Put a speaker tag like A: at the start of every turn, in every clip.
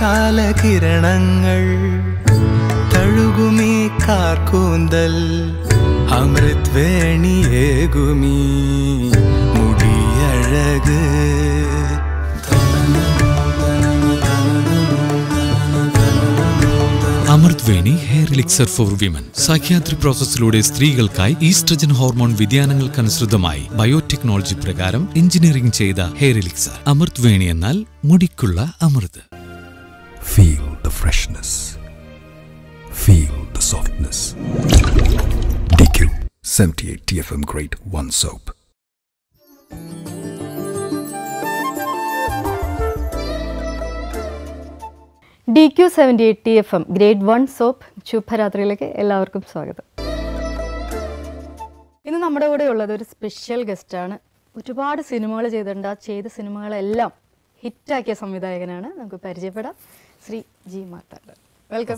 A: കാലകിരണങ്ങൾ തഴുകുമീ കാർക്കൂന്തൽ അമൃത് വേണിയേകുമീ മുടിയഴക്
B: Amrut Veni hair elixir for women Sahyadri പ്രോസസ്സിലൂടെ സ്ത്രീകൾക്കായി ഈസ്ട്രജൻ ഹോർമോൺ വ്യതിയാനങ്ങൾക്കനുസൃതമായി ബയോടെക്നോളജി പ്രകാരം എഞ്ചിനീയറിംഗ് ചെയ്ത ഹെയർ എലിക്സർ അമൃത് വേണി എന്നാൽ മുടിക്കുള്ള അമൃത്
C: Feel the freshness. Feel the softness. DQ 78 TFM Grade 1 Soap.
D: D Q seventy eight T F M grade one soap ശുഭരാത്രിയിലേക്ക് എല്ലാവർക്കും സ്വാഗതം ഇന്ന് നമ്മുടെ കൂടെ ഉള്ളത് ഒരു സ്പെഷ്യൽ ഗസ്റ്റാണ് ഒരുപാട് സിനിമകൾ ചെയ്തിട്ടുണ്ട് ആ ചെയ്ത സിനിമകളെല്ലാം ഹിറ്റാക്കിയ സംവിധായകനാണ് നമുക്ക് പരിചയപ്പെടാം ശ്രീ ജി മാർത്താണ്ഡൻ വെൽക്കം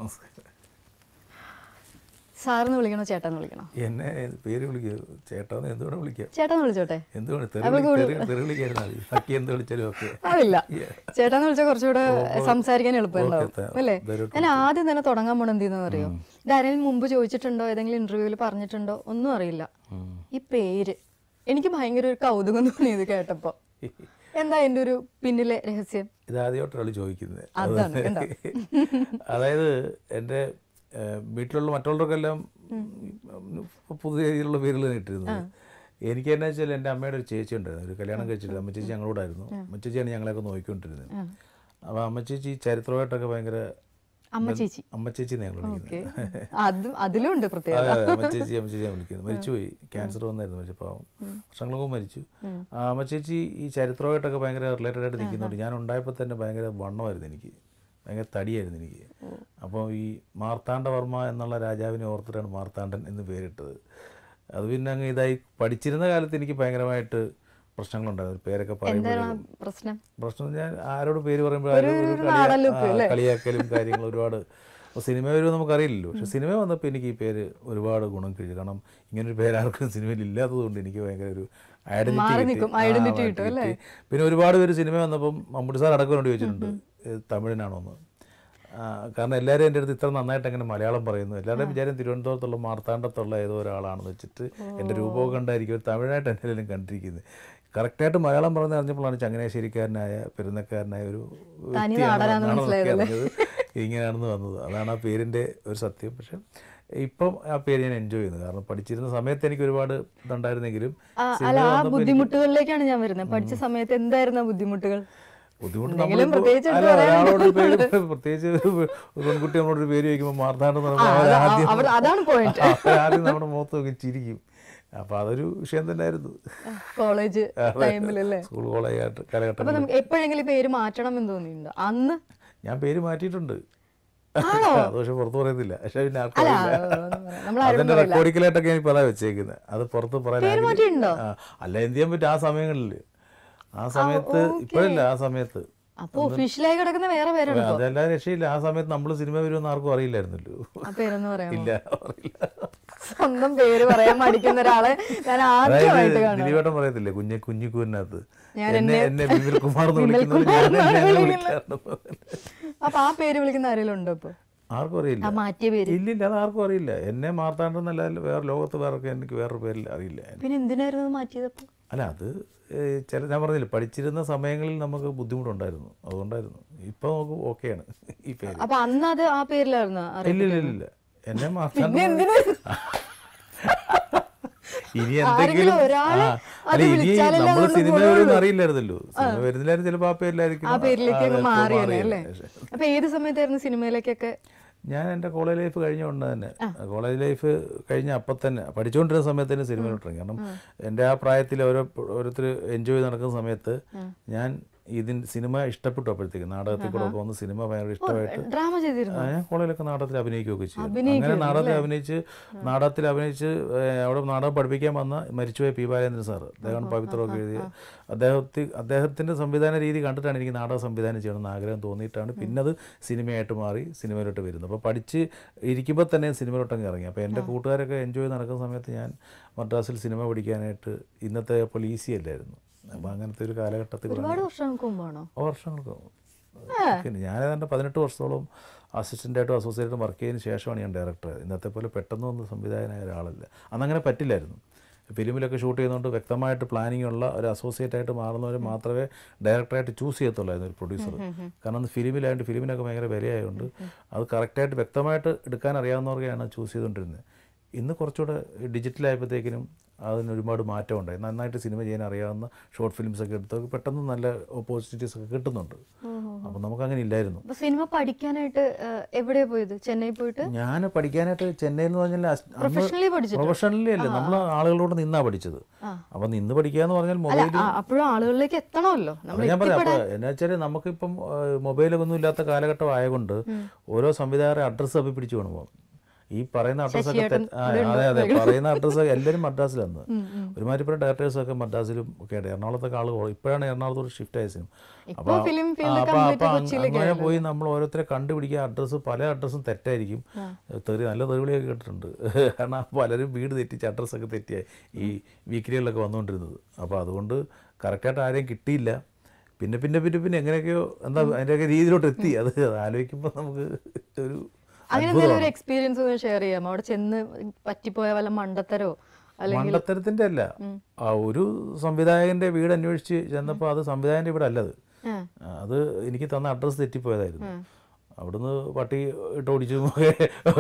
D: സാറിന്ന് വിളിക്കണോ ചേട്ടാന്ന് വിളിക്കണോ
E: എന്നെ പേര് വിളിക്കൂ ചേട്ടാന്ന് എന്തുവേണം വിളിക്കാം
D: ചേട്ടാന്ന് വിളിച്ചോട്ടെ
E: എന്തുവേണം തെറി
D: അപ്പൊ
E: വിളി-
D: കൂടുതൽ-
E: തെറി- തെറി വിളിക്കായിരുന്നാ മതി ബാക്കി എന്ത് വിളിച്ചാലും ഓക്കെ
D: അതില്ല ചേട്ടാന്ന് വിളിച്ചാൽ കുറച്ചുകൂടെ സംസാരിക്കാൻ എളുപ്പമുണ്ടാവും
E: ഓക്കേ, ത-
D: അല്ലേ
E: ഇതൊരു
D: ഞാൻ ആദ്യം തന്നെ തുടങ്ങാൻ പോണ എന്തെന്ന് അറിയോ ഇത് ആരെങ്കിലും മുമ്പ് ചോദിച്ചിട്ടുണ്ടോ ഏതെങ്കിലും ഇന്റർവ്യൂവിൽ പറഞ്ഞിട്ടുണ്ടോ ഒന്നും അറിയില്ല ഈ പേര് എനിക്ക് ഭയങ്കര ഒരു കൗതുകം തോന്നി ഇത് കേട്ടപ്പോ എന്താ എന്റെ ഒരു പിന്നിലെ രഹസ്യം
E: ഇതാദ്യമായിട്ടാണ് ചോദിക്കുന്നത് അത്
D: അതാണ്, കണ്ടോ?
E: അതായത് എൻ്റെ ഏഹ്, വീട്ടിലുള്ള മറ്റുള്ളവർക്കെല്ലാം പുതിയ രീതിയിലുള്ള പേരുകൾ ഇട്ടിരുന്നത് എനിക്ക് എന്നാ വെച്ചാൽ എൻ്റെ അമ്മയുടെ ഒരു ചേച്ചി ഉണ്ടായിരുന്നു ഒരു കല്യാണം കഴിച്ചിട്ട് അമ്മച്ചേച്ചി ഞങ്ങളോടായിരുന്നു അമ്മച്ചേച്ചിയാണ് ഞങ്ങളെയൊക്കെ നോക്കിക്കൊണ്ടിരുന്നത് അപ്പോൾ അമ്മച്ചേച്ചി ഈ ചരിത്രമായിട്ടൊക്കെ ഭയങ്കര
D: അമ്മ ചേച്ചി
E: അമ്മച്ചേച്ചി ഞങ്ങൾ
D: ഓക്കെ
E: വിളിക്കുന്നത്
D: അതും അതിലും ഉണ്ട് പ്രത്യേകത
E: അതെ അതെ അമ്മച്ചേച്ചി അമ്മച്ചേച്ചി ഞാൻ വിളിക്കുന്നത് മരിച്ചുപോയി ക്യാൻസർ വന്നായിരുന്നു മരിച്ചു പാവം വർഷങ്ങൾക്ക് മുമ്പ് മരിച്ചു ആ അമ്മച്ചേച്ചി ഈ ചരിത്രമായിട്ടൊക്കെ ഭയങ്കര റിലേറ്റഡ് ആയിട്ട് നിൽക്കുന്നുണ്ട് ഞാൻ ഉണ്ടായപ്പോൾ തന്നെ ഭയങ്കര വണ്ണമായിരുന്നു എനിക്ക് ഭയങ്കര തടിയായിരുന്നു എനിക്ക് അപ്പോൾ ഈ മാർത്താണ്ഡവർമ്മ എന്നുള്ള രാജാവിനെ ഓർത്തിട്ടാണ് മാർത്താണ്ഡൻ എന്ന് പേരിട്ടത് അത് പിന്നെ അങ്ങ് ഇതായി പഠിച്ചിരുന്ന കാലത്ത് എനിക്ക് ഭയങ്കരമായിട്ട് പ്രശ്നങ്ങളുണ്ടായിരുന്നു പേരൊക്കെ
D: എന്താണ് ആ
E: പറയുമ്പോൾ
D: പ്രശ്നം
E: പ്രശ്നം ഞാൻ ആരോട് പേര് പറയുമ്പോൾ ആരും ഒരു
D: ഒരു
E: കളിയാ-
D: നാടൻ look
E: ആ,
D: അല്ലേ?
E: കളിയാക്കലും കാര്യങ്ങളും ഒരുപാട് അപ്പോൾ സിനിമ വരുമ്പോൾ നമുക്കറിയില്ലല്ലോ പക്ഷെ സിനിമ വന്നപ്പോൾ എനിക്ക് ഈ പേര് ഒരുപാട് ഗുണം കിട്ടി കാരണം ഇങ്ങനൊരു പേര് ആർക്കും സിനിമയിൽ ഇല്ലാത്തതുകൊണ്ട് എനിക്ക് ഭയങ്കര ഒരു
D: മാറി
E: ഐഡന്റിറ്റി
D: നിൽക്കും, identity കിട്ടും അല്ലേ?
E: പിന്നെ ഒരുപാട് പേര് സിനിമ വന്നപ്പം മമ്മൂട്ടി സാർ അടക്കം ചോദിച്ചിട്ടുണ്ട് ഇത് തമിഴിനാണോ എന്ന് ആ, കാരണം എല്ലാവരും എൻ്റെ അടുത്ത് ഇത്ര നന്നായിട്ട് എങ്ങനെ മലയാളം പറയുന്നു എല്ലാവരുടെയും വിചാരം തിരുവനന്തപുരത്തുള്ള മാർത്താണ്ഡത്തുള്ള ഏതോ ഒരാളാണെന്ന് വെച്ചിട്ട് എൻ്റെ രൂപമൊക്കെ കണ്ടായിരിക്കും ഒരു തമിഴായിട്ട് എന്തെങ്കിലും കണ്ടിരിക്കുന്നത് കറക്റ്റായിട്ട് മലയാളം പറഞ്ഞ് അറിഞ്ഞപ്പോഴാണ് ചങ്ങനാശ്ശേരിക്കാരനായ പെരുന്നക്കാരനായ ഒരു
D: തനി
E: വ്യക്തിയാണ്
D: നാടനാണെന്ന്
E: എന്നാണ്
D: മനസ്സിലായതല്ലേ?
E: അറിഞ്ഞത് ഇങ്ങനെയാണെന്ന് വന്നത് അതാണ് ആ പേരിൻ്റെ ഒരു സത്യം പക്ഷെ ഇപ്പം ആ പേര് ഞാൻ എൻജോയ് ചെയ്യുന്നു കാരണം പഠിച്ചിരുന്ന സമയത്ത് എനിക്ക് ഒരുപാട് ഇതുണ്ടായിരുന്നെങ്കിലും
D: ആ,
E: സിനിമ
D: അല്ല ആ
E: വന്നപ്പോൾ എനിക്ക്
D: ബുദ്ധിമുട്ടുകളിലേക്കാണ് ഞാൻ വരുന്നത് പഠിച്ച സമയത്ത് എന്തായിരുന്നു ആ ബുദ്ധിമുട്ടുകൾ
E: ബുദ്ധിമുട്ട്
D: എന്തെങ്കിലും
E: നമ്മളിപ്പോ-
D: പ്രത്യേകിച്ച് എടുത്ത്
E: അല്ല,
D: പറയാനുണ്ടോ?
E: ഒരാളോട് ഒരു പേര് പ്രത്യേകിച്ച് ഒരു ഒരു പെൺകുട്ടി നമ്മളോട് ഒരു പേര് ചോദിക്കുമ്പോൾ മാർത്താണ്ഡം എന്ന്
D: ആ,
E: പറയുമ്പോൾ
D: അത് ആ-
E: അവരാദ്യം
D: അവിടെ- അതാണ് point.
E: ആദ്യം നമ്മുടെ മുഖത്ത് നോക്കി ചിരിക്കും അപ്പൊ അതൊരു വിഷയം തന്നെയായിരുന്നു
D: കോളേജ് ടൈമിലല്ലേ
E: സ്കൂൾ കോളേജ്
D: അപ്പൊ
E: കാലഘട്ടത്തിൽ
D: നമുക്ക് എപ്പോഴെങ്കിലും ഈ പേര് മാറ്റണം എന്ന് തോന്നിയിട്ടുണ്ടോ അന്ന്
E: ഞാൻ പേര് മാറ്റിയിട്ടുണ്ട്
D: ആണോ?
E: അത് പക്ഷെ പുറത്ത് പറയത്തില്ല പക്ഷെ പിന്നെ ആർക്കും
D: അല്ല
E: അറിയില്ല.
D: നമ്മൾ ആരും
E: അതെന്റെ
D: പറയില്ല
E: റെക്കോർഡിക്കലായിട്ടൊക്കെ ഞാൻ ഇപ്പൊ അതാ വെച്ചേക്കുന്നത് അത് പുറത്ത് പറയാൻ
D: പേര്
E: ആഗ്രഹി-
D: മാറ്റിയിട്ടുണ്ടോ?
E: ആ, അല്ല എന്ത് ചെയ്യാൻ പറ്റും ആ സമയങ്ങളിൽ ആ സമയത്ത് ഇപ്പോഴല്ല ആ സമയത്ത്
D: അപ്പൊ ഒഫീഷ്യലായി കിടക്കുന്ന വേറെ പേരെടുക്കോ
E: അതെല്ലാം രക്ഷയില്ല ആ സമയത്ത് നമ്മൾ സിനിമ വരുമെന്ന് ആർക്കും അറിയില്ലായിരുന്നല്ലോ
D: ആ പേരെന്ന് പറയാമോ
E: ഇല്ല അറിയില്ല
D: സ്വന്തം പേര് പറയാൻ മടിക്കുന്ന ഒരാളെ ഞാൻ ആദ്യമായിട്ട്
E: അതായത്
D: കാണാം
E: ദിലീപേട്ടൻ പറയത്തില്ലേ കുഞ്ഞെ കുഞ്ഞിക്കൂരിനകത്ത്
D: ഞാൻ
E: എന്നെ
D: എന്നെ-
E: എന്നെ വിമൽ കുമാർ എന്ന്
D: വിമൽ
E: വിളിക്കുന്നത്
D: കുമാർ
E: ഞാൻ
D: എന്നാണ്
E: എന്നെ അങ്ങനെ
D: വിളിക്കുന്നത്.
E: വിളിക്കാറുണ്ട്
D: അപ്പൊ ആ പേര് വിളിക്കുന്ന ആരെങ്കിലും ഉണ്ടോ ഇപ്പൊ
E: ആർക്കും അറിയില്ല
D: ആ മാറ്റിയ പേര്
E: ഇല്ലില്ല അത് ആർക്കും അറിയില്ല എന്നെ മാർത്താണ്ടെന്നല്ല വേറെ ലോകത്ത് വേറെ എനിക്ക് വേറൊരു പേരിൽ അറിയില്ല
D: പിന്നെ എന്തിനായിരുന്നു അത് മാറ്റിയതപ്പോ
E: അല്ല അത് ഏഹ്, ചില ഞാൻ പറഞ്ഞില്ല പഠിച്ചിരുന്ന സമയങ്ങളിൽ നമുക്ക് ബുദ്ധിമുട്ടുണ്ടായിരുന്നു അതുകൊണ്ടായിരുന്നു ഇപ്പൊ നമുക്ക് ഓക്കെയാണ് ഈ പേര്
D: അപ്പൊ അന്ന് അത് ആ പേരിലായിരുന്നു
E: ഇല്ല ഇല്ല ഇല്ല എന്നെ
D: പിന്നെ
E: മാർത്താണ്ഡ
D: എന്തിനാ
E: ഇനി
D: ആരെങ്കിലും
E: എന്തെങ്കിലും
D: ഒരാള്
E: ആ,
D: അത്
E: അല്ല ഇനി
D: വിളിച്ചാലല്ലേ
E: നമ്മൾ
D: അതുകൊണ്ട്
E: സിനിമ
D: ഗുണമുള്ളൂ.
E: വരുമെന്ന് അറിയില്ലായിരുന്നല്ലോ സിനിമ വരുന്നില്ലായിരുന്നു ചിലപ്പോൾ ആ പേരിലായിരിക്കും
D: ആ പേരിലേക്ക് അങ്ങ്
E: ആ,
D: മാറിയാണ്
E: മാറിയേനെ.
D: അല്ലേ അപ്പൊ ഏത് സമയത്തായിരുന്നു സിനിമയിലേക്കൊക്കെ
E: ഞാൻ എൻ്റെ കോളേജ് ലൈഫ് കഴിഞ്ഞ കൊണ്ട് തന്നെ കോളേജ് ലൈഫ് കഴിഞ്ഞ അപ്പം തന്നെ പഠിച്ചുകൊണ്ടിരുന്ന സമയത്ത് തന്നെ സിനിമയിലോട്ട് ഇറങ്ങി കാരണം എൻ്റെ ആ പ്രായത്തിൽ ഓരോ ഓരോരുത്തർ എൻജോയ് നടക്കുന്ന സമയത്ത് ഞാൻ ഇതിന് സിനിമ ഇഷ്ടപ്പെട്ടു അപ്പോഴത്തേക്ക് നാടകത്തിൽ കൂടെ ഒക്കെ വന്ന് സിനിമ ഭയങ്കര ഇഷ്ടമായിട്ട്
D: ഡ്രാമ ചെയ്തിരുന്നു
E: ആ, ഞാൻ കോളേജിലൊക്കെ നാടകത്തിൽ അഭിനയിക്കുകയൊക്കെ ചെയ്തു അങ്ങനെ
D: അഭിനയിക്കുമായിരുന്നു
E: നാടകത്തിൽ അഭിനയിച്ച് നാടകത്തിൽ അഭിനയിച്ച് ഏഹ്, അവിടെ നാടകം പഠിപ്പിക്കാൻ വന്ന മരിച്ചുപോയ പി ബാലേന്ദ്രൻ സാറ് അദ്ദേഹം പവിത്രമൊക്കെ എഴുതിയ അദ്ദേഹത്തിൽ അദ്ദേഹത്തിൻ്റെ സംവിധാന രീതി കണ്ടിട്ടാണ് എനിക്ക് നാടക സംവിധാനം ചെയ്യണമെന്ന് ആഗ്രഹം തോന്നിയിട്ടാണ് പിന്നെ അത് സിനിമയായിട്ട് മാറി സിനിമയിലോട്ട് വരുന്നത് അപ്പോൾ പഠിച്ച് ഇരിക്കുമ്പോൾ തന്നെ സിനിമയിലോട്ടങ്ങ് ഇറങ്ങി അപ്പോൾ എൻ്റെ കൂട്ടുകാരൊക്കെ എൻജോയ് നടക്കുന്ന സമയത്ത് ഞാൻ മദ്രാസിൽ സിനിമ പഠിക്കാനായിട്ട് ഇന്നത്തെ പോലെ ഈസി അല്ലായിരുന്നു അപ്പോൾ അങ്ങനത്തെ ഒരു കാലഘട്ടത്തിൽ
D: ഒരുപാട് വർഷങ്ങൾക്ക് മുമ്പാണോ
E: വർഷങ്ങൾക്ക് മുമ്പ്. പിന്നെ ഞാൻ ഏതാണ്ട് പതിനെട്ട് വർഷത്തോളം അസിസ്റ്റൻ്റായിട്ടും അസോസിയേറ്റും വർക്ക് ചെയ്തതിന് ശേഷമാണ് ഞാൻ ഡയറക്ടർ ഇന്നത്തെ പോലെ പെട്ടെന്ന് വന്ന് സംവിധായകനായ ഒരാളല്ല അന്നങ്ങനെ പറ്റില്ലായിരുന്നു ഫിലിമിലൊക്കെ ഷൂട്ട് ചെയ്യുന്നതുകൊണ്ട് വ്യക്തമായിട്ട് പ്ലാനിംഗ് ഉള്ള ഒരു അസോസിയേറ്റ് ആയിട്ട് മാറുന്നവർ മാത്രമേ ഡയറക്ടറായിട്ട് ചൂസ് ചെയ്യത്തുള്ളായിരുന്നു ഒരു പ്രൊഡ്യൂസർ കാരണം അന്ന് ഫിലിമിലായതുകൊണ്ട് ഫിലിമിനൊക്കെ ഭയങ്കര വിലയായതുകൊണ്ട് അത് കറക്റ്റായിട്ട് വ്യക്തമായിട്ട് എടുക്കാൻ അറിയാവുന്നവർക്കെയാണ് ചൂസ് ചെയ്തുകൊണ്ടിരുന്നത് ഇന്ന് കുറച്ചുകൂടെ ഡിജിറ്റലായപ്പോഴത്തേക്കിനും അതിന് ഒരുപാട് മാറ്റം ഉണ്ടായി നന്നായിട്ട് സിനിമ ചെയ്യാൻ അറിയാവുന്ന ഷോർട്ട് ഫിലിംസ് ഒക്കെ എടുത്തവർക്ക് പെട്ടെന്ന് നല്ല ഓപ്പർച്യൂണിറ്റീസ് ഒക്കെ കിട്ടുന്നുണ്ട് അപ്പം നമുക്കങ്ങനെ ഇല്ലായിരുന്നു
D: അപ്പൊ സിനിമ പഠിക്കാനായിട്ട് എവിടെയാ പോയത് ചെന്നൈ പോയിട്ട്
E: ഞാൻ പഠിക്കാനായിട്ട് ചെന്നൈ എന്ന് പറഞ്ഞാൽ
D: Professionally പഠിച്ചിട്ടോ?
E: പ്രൊഫഷണലി അല്ലേ നമ്മൾ ആളുകളോട് നിന്നാ പഠിച്ചത് അപ്പം നിന്ന് പഠിക്കുക എന്ന് പറഞ്ഞാൽ മൊബൈൽ
D: ആ, അപ്പോഴും ആളുകളിലേക്ക് എത്തണമല്ലോ നമ്മൾ
E: ഞാൻ പറയാം അപ്പോൾ എന്നാ വെച്ചാൽ നമുക്കിപ്പം മൊബൈലൊന്നും ഇല്ലാത്ത കാലഘട്ടം ആയതുകൊണ്ട് ഓരോ സംവിധായകരെ അഡ്രസ്സ് തപ്പി പിടിച്ചു വേണം ഈ പറയുന്ന അഡ്രസ്സൊക്കെ തെറ്റ് ആ, അതെ അതെ പറയുന്ന അഡ്രസ്സ് എല്ലാവരും മദ്രാസിലാണ് ഒരുമാതിരിപ്പെട്ട ഡയറക്ടേഴ്സൊക്കെ മദ്രാസിലും ഒക്കെ ആയിട്ട് എറണാകുളത്തൊക്കെ ആൾ ഇപ്പോഴാണ് എറണാകുളത്തോട് ഷിഫ്റ്റ് ആയ സിനിമ
D: ഇപ്പൊ film field
E: അപ്പോൾ
D: complete
E: അപ്പോൾ
D: കൊച്ചിയിലേക്ക്
E: അങ്ങനെ പോയി നമ്മൾ ഓരോരുത്തരെ കണ്ടുപിടിക്കുക അഡ്രസ്സ് പല അഡ്രസ്സും തെറ്റായിരിക്കും തെറി നല്ല തെറിവിളിയൊക്കെ കേട്ടിട്ടുണ്ട് കാരണം പലരും വീട് തെറ്റിച്ച് അഡ്രസ്സൊക്കെ തെറ്റിയായി ഈ വീക്കിലികളിലൊക്കെ വന്നുകൊണ്ടിരുന്നത് അപ്പോൾ അതുകൊണ്ട് കറക്റ്റായിട്ട് ആരെയും കിട്ടിയില്ല പിന്നെ പിന്നെ പിന്നെ പിന്നെ എങ്ങനെയൊക്കെയോ എന്താ അതിൻ്റെയൊക്കെ രീതിയിലോട്ട് എത്തി അത് ആലോചിക്കുമ്പോൾ നമുക്ക് ഒരു
D: അങ്ങനെ എന്തെങ്കിലും ഒരു എക്സ്പീരിയൻസ് ഒന്ന് ഷെയർ ചെയ്യാം അവിടെ ചെന്ന് പറ്റിപ്പോയ വല്ല മണ്ടത്തരോ അല്ലെങ്കിൽ
E: മണ്ടത്തരത്തിന്റെ അല്ല ആ ഒരു സംവിധായകന്റെ വീട് അന്വേഷിച്ച് ചെന്നപ്പോൾ അത് സംവിധായകന്റെ വീട് അല്ലത്
D: ആ.
E: അത് എനിക്ക് തന്ന അഡ്രസ്സ് തെറ്റിപ്പോയതായിരുന്നു അവിടുന്ന് പട്ടി ഇട്ട് ഓടിച്ചതും ഒക്കെ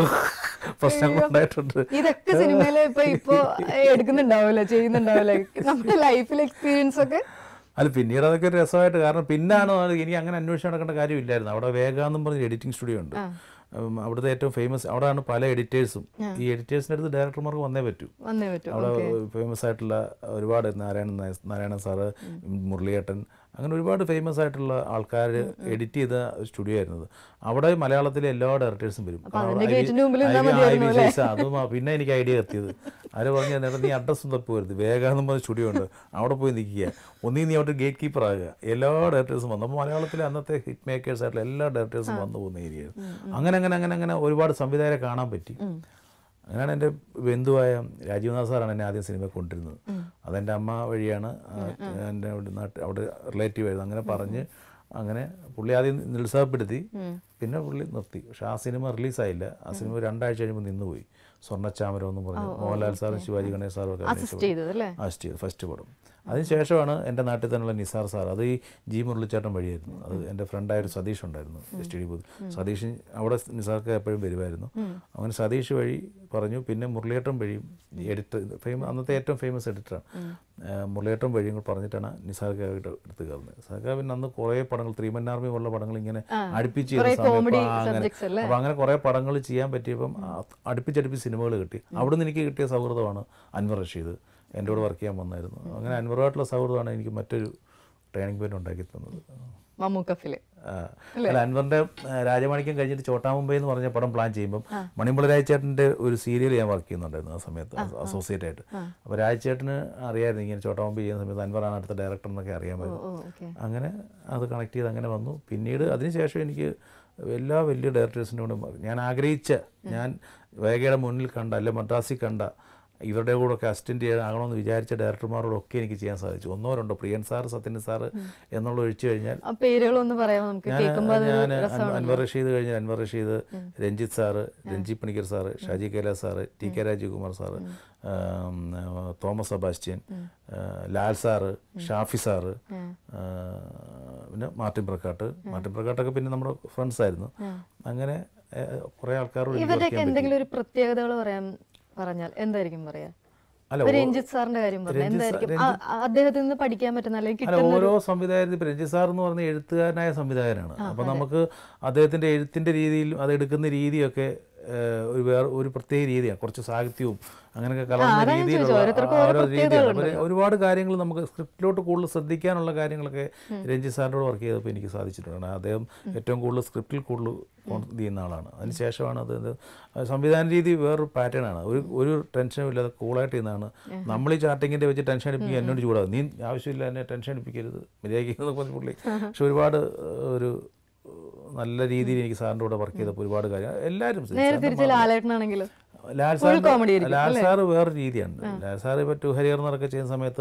E: പ്രശ്നങ്ങൾ ഉണ്ടായിട്ടുണ്ട്
D: ഇതൊക്കെ സിനിമയില് ഇപ്പൊ ഇപ്പൊ എടുക്കുന്നുണ്ടാവില്ല ചെയ്യുന്നുണ്ടാവില്ല നമ്മുടെ ലൈഫിൽ എക്സ്പീരിയൻസ് ഒക്കെ
E: അല്ല പിന്നീട് അതൊക്കെ ഒരു രസമായിട്ട് കാരണം പിന്നാണ് അത് എനിക്ക് അങ്ങനെ അന്വേഷിച്ച് നടക്കേണ്ട കാര്യമില്ലായിരുന്നു അവിടെ വേഗ എന്നും പറഞ്ഞ എഡിറ്റിംഗ് സ്റ്റുഡിയോ ഉണ്ട് ഉം, അവിടുത്തെ ഏറ്റവും ഫേമസ് അവിടെയാണ് പല എഡിറ്റേഴ്സും ഈ എഡിറ്റേഴ്സിൻ്റെ അടുത്ത് ഡയറക്ടർമാർക്ക് വന്നേ പറ്റൂ
D: വന്നേ പറ്റും
E: അവിടെ ഫേമസ് ആയിട്ടുള്ള ഒരുപാട് നാരായണൻ നായർ- നാരായണൻ സാറ് മുരളിയേട്ടൻ അങ്ങനെ ഒരുപാട് ഫേമസ് ആയിട്ടുള്ള ആൾക്കാർ എഡിറ്റ് ചെയ്ത സ്റ്റുഡിയോ ആയിരുന്നത് അവിടെ മലയാളത്തിലെ എല്ലാ ഡയറക്ടേഴ്സും വരും കാരണം
D: അതിന്റെ
E: അവിടെ
D: ഗേറ്റിന്റെ മുമ്പിൽ
E: ഐ-
D: നിന്നാ
E: ഐ-
D: മതിയായിരുന്നു
E: ഐ വി ജയ്സ, അതും ആ- പിന്നെ എനിക്ക് ഐഡിയ എത്തിയത് ആര് പറഞ്ഞു നേരം നീ അഡ്രസ്സും തപ്പി വരുത് വേഗം പറഞ്ഞ സ്റ്റുഡിയോ ഉണ്ട് അവിടെ പോയി നിൽക്കുക ഒന്നീ നീ അവിടെ ഗേറ്റ് കീപ്പർ ആകുക എല്ലാ ഡയറക്ടേഴ്സും വന്നു അപ്പോൾ മലയാളത്തിലെ അന്നത്തെ ഹിറ്റ് മേക്കേഴ്സ് ആയിട്ടുള്ള എല്ലാ ഡയറക്ടേഴ്സും വന്നു പോകുന്ന ഏരിയ അങ്ങനെ അങ്ങനെ അങ്ങനെ അങ്ങനെ ഒരുപാട് സംവിധായകരെ കാണാൻ പറ്റി അങ്ങനെയാണ് എൻ്റെ ബന്ധുവായ രാജീവ്നാഥ് സാറാണ് എന്നെ ആദ്യം സിനിമ കൊണ്ടിരുന്നത് അതെൻ്റെ അമ്മ വഴിയാണ് ആ, എൻ്റെ അവിടെ നാട്ടിൽ അവിടെ റിലേറ്റീവ് ആയിരുന്നു അങ്ങനെ പറഞ്ഞ് അങ്ങനെ പുള്ളി ആദ്യം നിരുത്സാഹപ്പെടുത്തി പിന്നെ പുള്ളി നിർത്തി പക്ഷെ ആ സിനിമ റിലീസായില്ല ആ സിനിമ രണ്ടാഴ്ച കഴിയുമ്പോൾ നിന്നുപോയി സ്വർണ്ണച്ചാമരം എന്ന് പറഞ്ഞു മോഹൻലാൽ സാറും ശിവാജി ഗണേശ് സാറും ഒക്കെ അഭിനയിച്ച
D: അസിസ്റ്റ് ചെയ്തത് അല്ലേ
E: അസിസ്റ്റ് ചെയ്തു ഫസ്റ്റ് പടം അതിനുശേഷമാണ് എൻ്റെ നാട്ടിൽ തന്നെയുള്ള നിസാർ സാർ അത് ഈ ജി മുരളിച്ചേട്ടൻ വഴിയായിരുന്നു അത് എൻ്റെ ഫ്രണ്ടായ ഒരു സതീഷ് ഉണ്ടായിരുന്നു S T D booth Satheesh അവിടെ നിസാർക്ക് എപ്പോഴും വരുമായിരുന്നു അങ്ങനെ സതീഷ് വഴി പറഞ്ഞു പിന്നെ മുരളിയേട്ടൻ വഴിയും എഡിറ്റർ ഫേമസ് അന്നത്തെ ഏറ്റവും ഫേമസ് എഡിറ്ററാണ് മുരളിയേട്ടൻ വഴിയും കൂടെ പറഞ്ഞിട്ടാണ് നിസാർക്ക് എടുത്ത് കയറുന്നത് നിസാർക്ക് പിന്നെ അന്ന് കുറേ പടങ്ങൾ ത്രീമൻ ആർമി പോലുള്ള പടങ്ങൾ ഇങ്ങനെ അടുപ്പിച്ച്
D: കുറേ
E: ചെയ്യുന്ന സമയത്ത്
D: comedy
E: ആ, അങ്ങനെ
D: subjects അല്ലേ?
E: അപ്പോൾ അങ്ങനെ കുറേ പടങ്ങൾ ചെയ്യാൻ പറ്റിയപ്പം ആ, അടുപ്പിച്ചടുപ്പിച്ച് സിനിമകൾ കിട്ടി അവിടുന്ന് എനിക്ക് കിട്ടിയ സൗഹൃദമാണ് അൻവർ റഷീദ് എൻ്റെ കൂടെ വർക്ക് ചെയ്യാൻ വന്നായിരുന്നു അങ്ങനെ അൻവറുമായിട്ടുള്ള സൗഹൃദമാണ് എനിക്ക് മറ്റൊരു ട്രെയിനിങ് പോയിന്റ് ഉണ്ടാക്കി തന്നത്
D: മമ്മൂക്കഫില്
E: ആ, അല്ല അൻവറിന്റെ ആ, രാജമാണിക്യം കഴിഞ്ഞിട്ട് ചോട്ടാ മുംബൈ എന്ന് പറഞ്ഞ പടം പ്ലാൻ ചെയ്യുമ്പോൾ മണിമുള രാജചേട്ടൻ്റെ ഒരു സീരിയൽ ഞാൻ വർക്ക് ചെയ്യുന്നുണ്ടായിരുന്നു ആ സമയത്ത് അസോസിയേറ്റ് ആയിട്ട് അപ്പോൾ രാജചേട്ടന് അറിയായിരുന്നു ഇങ്ങനെ ചോട്ടാ മുംബൈ ചെയ്യുന്ന സമയത്ത് അൻവറാണ് അടുത്ത ഡയറക്ടർ എന്നൊക്കെ അറിയാമായിരുന്നു
D: ഓ ഓക്കെ
E: അങ്ങനെ അത് കണക്ട് ചെയ്ത് അങ്ങനെ വന്നു പിന്നീട് അതിനുശേഷം എനിക്ക് എല്ലാ വലിയ ഡയറക്ടേഴ്സിൻ്റെ കൂടെ ഞാൻ ആഗ്രഹിച്ച ഞാൻ വേഗയുടെ മുന്നിൽ കണ്ട അല്ലെ മദ്രാസിൽ കണ്ട ഇവരുടെ കൂടെ ഒക്കെ അസിസ്റ്റൻ്റ് ആകണമെന്ന് വിചാരിച്ച ഡയറക്ടർമാരോടൊക്കെ എനിക്ക് ചെയ്യാൻ സാധിച്ചു ഒന്നോ രണ്ടോ പ്രിയൻ സാറ് സത്യൻ സാറ് എന്നുള്ള ഒഴിച്ചു കഴിഞ്ഞാൽ
D: ആ പേരുകളൊന്ന് പറയാമോ നമുക്ക് കേൾക്കുമ്പോൾ അത്
E: ഞാൻ
D: രസമാണ്
E: അൻവർ റഷീദ് കഴിഞ്ഞ Anwar Rasheed Ranjith sir Renji Panicker sir Shaji Kailas sir T K Rajeevkumar sir ആം, ആ, തോമസ് സെബാസ്റ്റ്യൻ ആ, ലാൽ സാറ് ഷാഫി സാറ് ആ, പിന്നെ മാർട്ടിൻ പ്രക്കാട്ട് മാർട്ടിൻ പ്രക്കാട്ടൊക്കെ പിന്നെ നമ്മുടെ ഫ്രണ്ട്സ് ആയിരുന്നു അങ്ങനെ ഏ, കുറേ ആൾക്കാരോട് എനിക്ക് work
D: ഇവരുടെയൊക്കെ
E: ചെയ്യാൻ പറ്റി.
D: എന്തെങ്കിലും ഒരു പ്രത്യേകതകൾ പറയാൻ പറഞ്ഞാൽ എന്തായിരിക്കും പറയാ
E: അല്ല,
D: ഇപ്പൊ
E: ഓ-
D: രഞ്ജിത്ത് സാറിന്റെ കാര്യം പറഞ്ഞു
E: രഞ്ജിത്ത് സാ-
D: എന്തായിരിക്കും ആ- ആ അദ്ദേഹത്തിൽ നിന്ന് പഠിക്കാൻ പറ്റുന്ന അല്ലെങ്കിൽ
E: അല്ല
D: കിട്ടുന്ന
E: ഓരോ സംവിധായകരും ഇപ്പം രഞ്ജിത് സാർ എന്ന് പറഞ്ഞ എഴുത്തുകാരനായ സംവിധായകനാണ് അപ്പം നമുക്ക് അദ്ദേഹത്തിൻ്റെ എഴുത്തിൻ്റെ രീതിയിൽ അത് എടുക്കുന്ന രീതിയൊക്കെ ഏഹ്, ഒരു വേറെ ഒരു പ്രത്യേക രീതിയാണ് കുറച്ച് സാഹിത്യവും അങ്ങനെയൊക്കെ കലർന്ന
D: അതാ ഞാൻ ചോദിച്ചത്.
E: രീതിയിലുള്ള
D: ഓരോരുത്തർക്കും
E: ആ
D: ഓരോ
E: ഓരോ രീതിയാണ് അപ്പം
D: പ്രത്യേകതകളുണ്ടല്ലോ.
E: ഒരുപാട് കാര്യങ്ങൾ നമുക്ക് സ്ക്രിപ്റ്റിലോട്ട് കൂടുതൽ ശ്രദ്ധിക്കാനുള്ള കാര്യങ്ങളൊക്കെ രഞ്ജിത്ത് സാറിനോട് വർക്ക് ചെയ്തപ്പോൾ എനിക്ക് സാധിച്ചിട്ടുണ്ട് കാരണം അദ്ദേഹം ഏറ്റവും കൂടുതൽ സ്ക്രിപ്റ്റിൽ കൂടുതൽ കോൺ- ഇത് ചെയ്യുന്ന ആളാണ് അതിനുശേഷമാണ് അത് ഇത് സംവിധാന രീതി വേറൊരു പാറ്റേൺ ആണ് ഒരു ഒരു ടെൻഷനും ഇല്ലാതെ കൂളായിട്ട് ചെയ്യുന്നതാണ് നമ്മൾ ഈ ചാർട്ടിങ്ങിൻ്റെ വെച്ച് ടെൻഷൻ അടിപ്പിക്കുക എന്നോട് ചൂടാകും നീ ആവശ്യമില്ല എന്നെ ടെൻഷൻ അടിപ്പിക്കരുത് മര്യാദയ്ക്ക് പറഞ്ഞ പുള്ളി പക്ഷെ ഒരുപാട് ഏഹ്, ഒരു ഏഹ്, നല്ല രീതിയിൽ എനിക്ക് സാറിൻ്റെ കൂടെ വർക്ക് ചെയ്തപ്പോൾ ഒരുപാട് കാര്യം എല്ലാവരും
D: നേരെ തിരിച്ച് ലാലേട്ടനാണെങ്കിലും
E: ലാൽ
D: Full
E: സാർ
D: comedy ആയിരിക്കും,
E: ലാൽ സാറ് വേറെ രീതിയാണ് ലാൽ സാർ ഇപ്പോൾ ടു ഹരിയർ എന്നൊക്കെ ചെയ്യുന്ന സമയത്ത്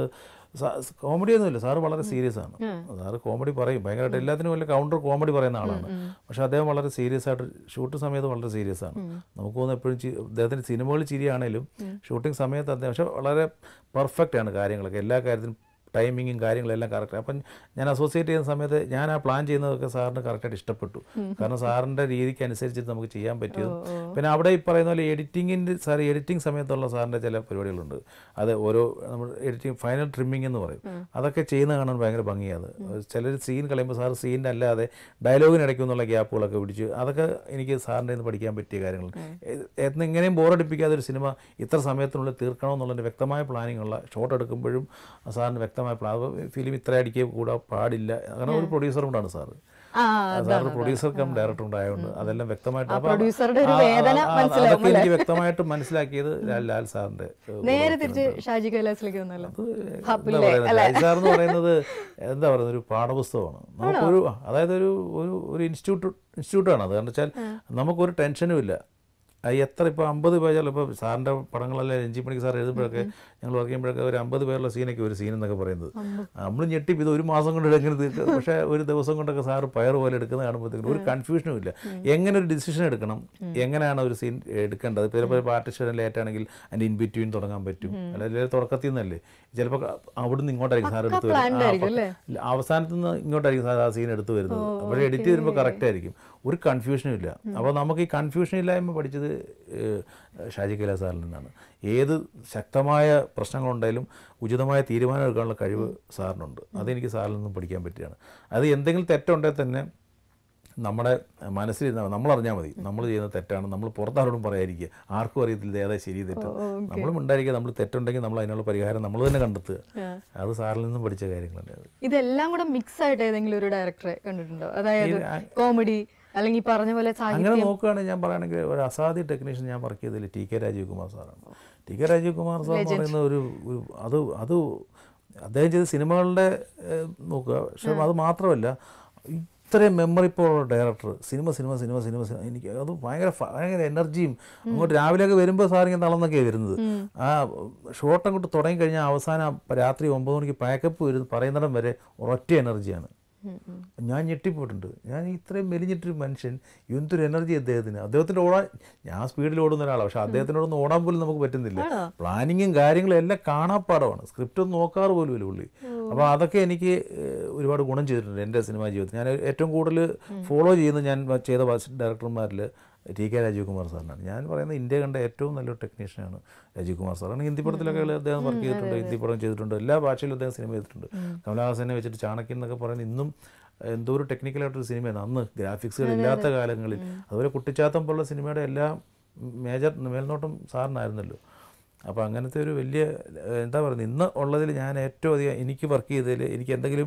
E: കോമഡി ഒന്നുമില്ല സാറ് വളരെ സീരിയസ് ആണ് സാറ് കോമഡി പറയും ഭയങ്കരമായിട്ട് എല്ലാത്തിനും വലിയ കൗണ്ടർ കോമഡി പറയുന്ന ആളാണ് പക്ഷെ അദ്ദേഹം വളരെ സീരിയസ് ആയിട്ട് ഷൂട്ട് സമയത്ത് വളരെ സീരിയസ് ആണ് നമുക്ക് തോന്നുന്നു എപ്പോഴും ചി- അദ്ദേഹത്തിന് സിനിമകൾ ചിരിയാണേലും ഷൂട്ടിംഗ് സമയത്ത് അദ്ദേഹം പക്ഷെ വളരെ പെർഫെക്റ്റ് ആണ് കാര്യങ്ങളൊക്കെ എല്ലാ കാര്യത്തിലും ടൈമിങ്ങും കാര്യങ്ങളെല്ലാം കറക്റ്റ് അപ്പം ഞാൻ അസോസിയേറ്റ് ചെയ്യുന്ന സമയത്ത് ഞാൻ ആ പ്ലാൻ ചെയ്യുന്നതൊക്കെ സാറിന് കറക്റ്റായിട്ട് ഇഷ്ടപ്പെട്ടു കാരണം സാറിൻ്റെ രീതിക്ക് അനുസരിച്ച് നമുക്ക് ചെയ്യാൻ പറ്റിയതും പിന്നെ അവിടെ ഈ പറയുന്ന പോലെ എഡിറ്റിങ്ങിൻ്റെ സാർ എഡിറ്റിംഗ് സമയത്തുള്ള സാറിൻ്റെ ചില പരിപാടികളുണ്ട് അത് ഓരോ നമ്മൾ എഡിറ്റിംഗ് ഫൈനൽ ട്രിമ്മിംഗ് എന്ന് പറയും അതൊക്കെ ചെയ്യുന്ന കാണാൻ ഭയങ്കര ഭംഗിയാണ് ചിലർ സീൻ കളയുമ്പോൾ സാർ സീനിൻ്റെ അല്ലാതെ ഡയലോഗിനിടയ്ക്കും എന്നുള്ള ഗ്യാപ്പുകളൊക്കെ പിടിച്ച് അതൊക്കെ എനിക്ക് സാറിൻ്റെ നിന്ന് പഠിക്കാൻ പറ്റിയ കാര്യങ്ങൾ എന്ന് എങ്ങനെയും ബോറടിപ്പിക്കാതെ ഒരു സിനിമ ഇത്ര സമയത്തിനുള്ളിൽ തീർക്കണമെന്നുള്ളതിൻ്റെ വ്യക്തമായ പ്ലാനിംഗ് ഉള്ള ഷോട്ട് എടുക്കുമ്പോഴും സാറിന് വ്യക്തമായ പ്ലാൻ ഫിലിം ഇത്ര അടിക്കുക കൂടാൻ പാടില്ല കാരണം ഒരു പ്രൊഡ്യൂസർ കൊണ്ടാണ് സാറ്
D: ആ
E: സാർ പ്രൊഡ്യൂസർ കം ഡയറക്ടർ ഉണ്ടായതുകൊണ്ട് അതെല്ലാം വ്യക്തമായിട്ട് അപ്പൊ
D: പ്രൊഡ്യൂസറുടെ ഒരു
E: ആ, ആ,
D: വേദന
E: ആ,
D: മനസ്സിലാവും
E: അതൊക്കെ എനിക്ക് വ്യക്തമായിട്ട് മനസ്സിലാക്കിയത് ലാൽ ലാൽ സാറിന്റെ ഏഹ്,
D: നേരെ തിരിച്ച് ഷാജി കൈലാസിലേക്ക് വന്നല്ലോ
E: എന്താ
D: ഹപ്പില്ലേ
E: പറയുന്നത് ലാൽ സാർ എന്ന് പറയുന്നത് എന്താ പറയുന്നത് ഒരു പാഠപുസ്തകമാണ് നമുക്കൊരു അതായത് ഒരു ഒരു ഒരു ഇൻസ്റ്റിറ്റ്യൂട്ട് ഇൻസ്റ്റിറ്റ്യൂട്ടാണ് അത് കാരണം വെച്ചാൽ നമുക്കൊരു ടെൻഷനും ഇല്ല അത് എത്ര ഇപ്പോൾ അമ്പത് പേജ് ഇപ്പോൾ സാറിൻ്റെ പടങ്ങളെല്ലാം രഞ്ജി പണിക്ക് സാർ എഴുതുമ്പോഴൊക്കെ ഞങ്ങൾ വർക്ക് ചെയ്യുമ്പോഴൊക്കെ ഒരു അമ്പത് പേരുള്ള സീനൊക്കെ ഒരു സീൻ എന്നൊക്കെ പറയുന്നത് നമ്മൾ ഞെട്ടി ഇത് ഒരു മാസം കൊണ്ട് എങ്ങനെ തീർക്കുക പക്ഷേ ഒരു ദിവസം കൊണ്ടൊക്കെ സാറ് പയർ പോലെ എടുക്കുന്നത് കാണുമ്പോഴത്തേക്കും ഒരു കൺഫ്യൂഷനും ഇല്ല എങ്ങനെ ഒരു ഡിസിഷൻ എടുക്കണം എങ്ങനെയാണ് ഒരു സീൻ എടുക്കേണ്ടത് ഇപ്പോൾ ചിലപ്പോൾ പാർട്ടിഷൻ ലേറ്റ് ആണെങ്കിൽ അതിൻ്റെ ഇൻ ബിറ്റ്വീൻ തുടങ്ങാൻ പറ്റും അല്ലെങ്കിൽ തുടക്കത്തിൽ നിന്നല്ലേ ചിലപ്പോൾ അവിടുന്ന് ഇങ്ങോട്ടായിരിക്കും സാർ എടുത്ത്
D: planned ആയിരിക്കും
E: വരുന്നത്
D: അല്ലേ?
E: ഇല്ല, അവസാനത്ത് നിന്ന് ഇങ്ങോട്ടായിരിക്കും സാർ ആ സീൻ എടുത്ത് വരുന്നത് അപ്പോൾ എഡിറ്റ് ചെയ്യുമ്പോൾ കറക്റ്റ് ആയിരിക്കും ഒരു കൺഫ്യൂഷനും ഇല്ല അപ്പോൾ നമുക്ക് ഈ കൺഫ്യൂഷൻ ഇല്ലായ്മ പഠിച്ചത് ഏഹ്, ഷാജി കൈലാ സാറിൽ നിന്നാണ് ഏത് ശക്തമായ പ്രശ്നങ്ങളുണ്ടായാലും ഉചിതമായ തീരുമാനം എടുക്കാനുള്ള കഴിവ് സാറിനുണ്ട് അതെനിക്ക് സാറിൽ നിന്നും പഠിക്കാൻ പറ്റിയാണ് അത് എന്തെങ്കിലും തെറ്റുണ്ടെങ്കിൽ തന്നെ നമ്മുടെ മനസ്സിൽ നമ്മൾ അറിഞ്ഞാൽ മതി നമ്മൾ ചെയ്യുന്ന തെറ്റാണ് നമ്മൾ പുറത്താരോടും പറയാതിരിക്കുക ആർക്കും അറിയത്തില്ല ഏതാ ശരി തെറ്റ് നമ്മളും ഉണ്ടായിരിക്കുക നമ്മൾ തെറ്റുണ്ടെങ്കിൽ നമ്മൾ അതിനുള്ള പരിഹാരം നമ്മൾ തന്നെ കണ്ടെത്തുക അത് സാറിൽ നിന്നും പഠിച്ച കാര്യങ്ങളല്ലേ അത്
D: ഇതെല്ലാം കൂടെ മിക്സ് ആയിട്ട് ഏതെങ്കിലും ഒരു ഡയറക്ടറെ കണ്ടിട്ടുണ്ടോ അതായത് കോമഡി അല്ലെങ്കിൽ ഈ പറഞ്ഞ പോലെ
E: അങ്ങനെ
D: സാഹിത്യം
E: നോക്കുകയാണെങ്കിൽ ഞാൻ പറയുകയാണെങ്കിൽ ഒരു അസാധ്യ ടെക്നീഷ്യൻ ഞാൻ വർക്ക് ചെയ്തതിൽ ടി കെ രാജീവ് കുമാർ സാറാണ് T K Rajeev Kumar sir എന്ന് പറയുന്ന ഒരു ഒരു അത് അത് അദ്ദേഹം ചെയ്ത സിനിമകളുടെ ഏഹ്, നോക്കുക പക്ഷെ അത് മാത്രമല്ല ഇത്രയും മെമ്മറി പവറുള്ള director cinema cinema cinema cinema cinema എനിക്ക് അത് ഭയങ്കര ഫ- ഭയങ്കര എനർജിയും അങ്ങോട്ട് രാവിലെയൊക്കെ വരുമ്പോൾ സാർ ഇങ്ങനെ തളർന്നൊക്കെയാണ് വരുന്നത് ആ ഷോട്ട് അങ്ങോട്ട് തുടങ്ങി കഴിഞ്ഞാൽ അവസാനം രാത്രി ഒമ്പത് മണിക്ക് പാക്കപ്പ് വരുന്ന പറയുന്നിടം വരെ ഒരൊറ്റ എനർജിയാണ് ഞാൻ ഞെട്ടിപ്പോയിട്ടുണ്ട് ഞാൻ ഇത്രയും മെലിഞ്ഞിട്ടൊരു മനുഷ്യൻ എന്തൊരു എനർജി അദ്ദേഹത്തിന് അദ്ദേഹത്തിൻ്റെ ഓടാൻ ഞാൻ സ്പീഡിൽ ഓടുന്ന ഒരാളാണ് പക്ഷെ അദ്ദേഹത്തിനോടൊന്ന് ഓടാൻ പോലും നമുക്ക് പറ്റുന്നില്ല പ്ലാനിങ്ങും കാര്യങ്ങളും എല്ലാം കാണാപ്പാടമാണ് സ്ക്രിപ്റ്റ് ഒന്നും നോക്കാറ് പോലും ഇല്ല പുള്ളി അപ്പോൾ അതൊക്കെ എനിക്ക് ഏഹ്, ഒരുപാട് ഗുണം ചെയ്തിട്ടുണ്ട് എൻ്റെ സിനിമാ ജീവിതത്തിൽ ഞാൻ ഏറ്റവും കൂടുതൽ ഫോളോ ചെയ്യുന്ന ഞാൻ ചെയ്ത ഡയറക്ടർമാരിൽ ടി കെ രാജീവ് കുമാർ സാറിനാണ് ഞാൻ പറയുന്നത് ഇന്ത്യ കണ്ട ഏറ്റവും നല്ലൊരു ടെക്നീഷ്യനാണ് രാജീവ് കുമാർ സാറാണ് ഹിന്ദി പടത്തിലൊക്കെ അദ്ദേഹം വർക്ക് ചെയ്തിട്ടുണ്ട് ഹിന്ദി പടം ചെയ്തിട്ടുണ്ട് എല്ലാ ഭാഷയിലും അദ്ദേഹം സിനിമ ചെയ്തിട്ടുണ്ട് കമലഹാസനെ വെച്ചിട്ട് ചാണക്യൻ എന്നൊക്കെ പറയുന്നത് ഇന്നും എന്തോ ഒരു ടെക്നിക്കലായിട്ടൊരു സിനിമയാണ് അന്ന് ഗ്രാഫിക്സുകൾ ഇല്ലാത്ത കാലങ്ങളിൽ അതുപോലെ കുട്ടിച്ചാത്തം പോലുള്ള സിനിമയുടെ എല്ലാ മേജർ മേൽനോട്ടം സാറിനായിരുന്നല്ലോ അപ്പോൾ അങ്ങനത്തെ ഒരു വലിയ ഏഹ്, എന്താ പറയുന്നത് ഇന്ന് ഉള്ളതിൽ ഞാൻ ഏറ്റവും അധികം എനിക്ക് വർക്ക് ചെയ്തതിൽ എനിക്ക് എന്തെങ്കിലും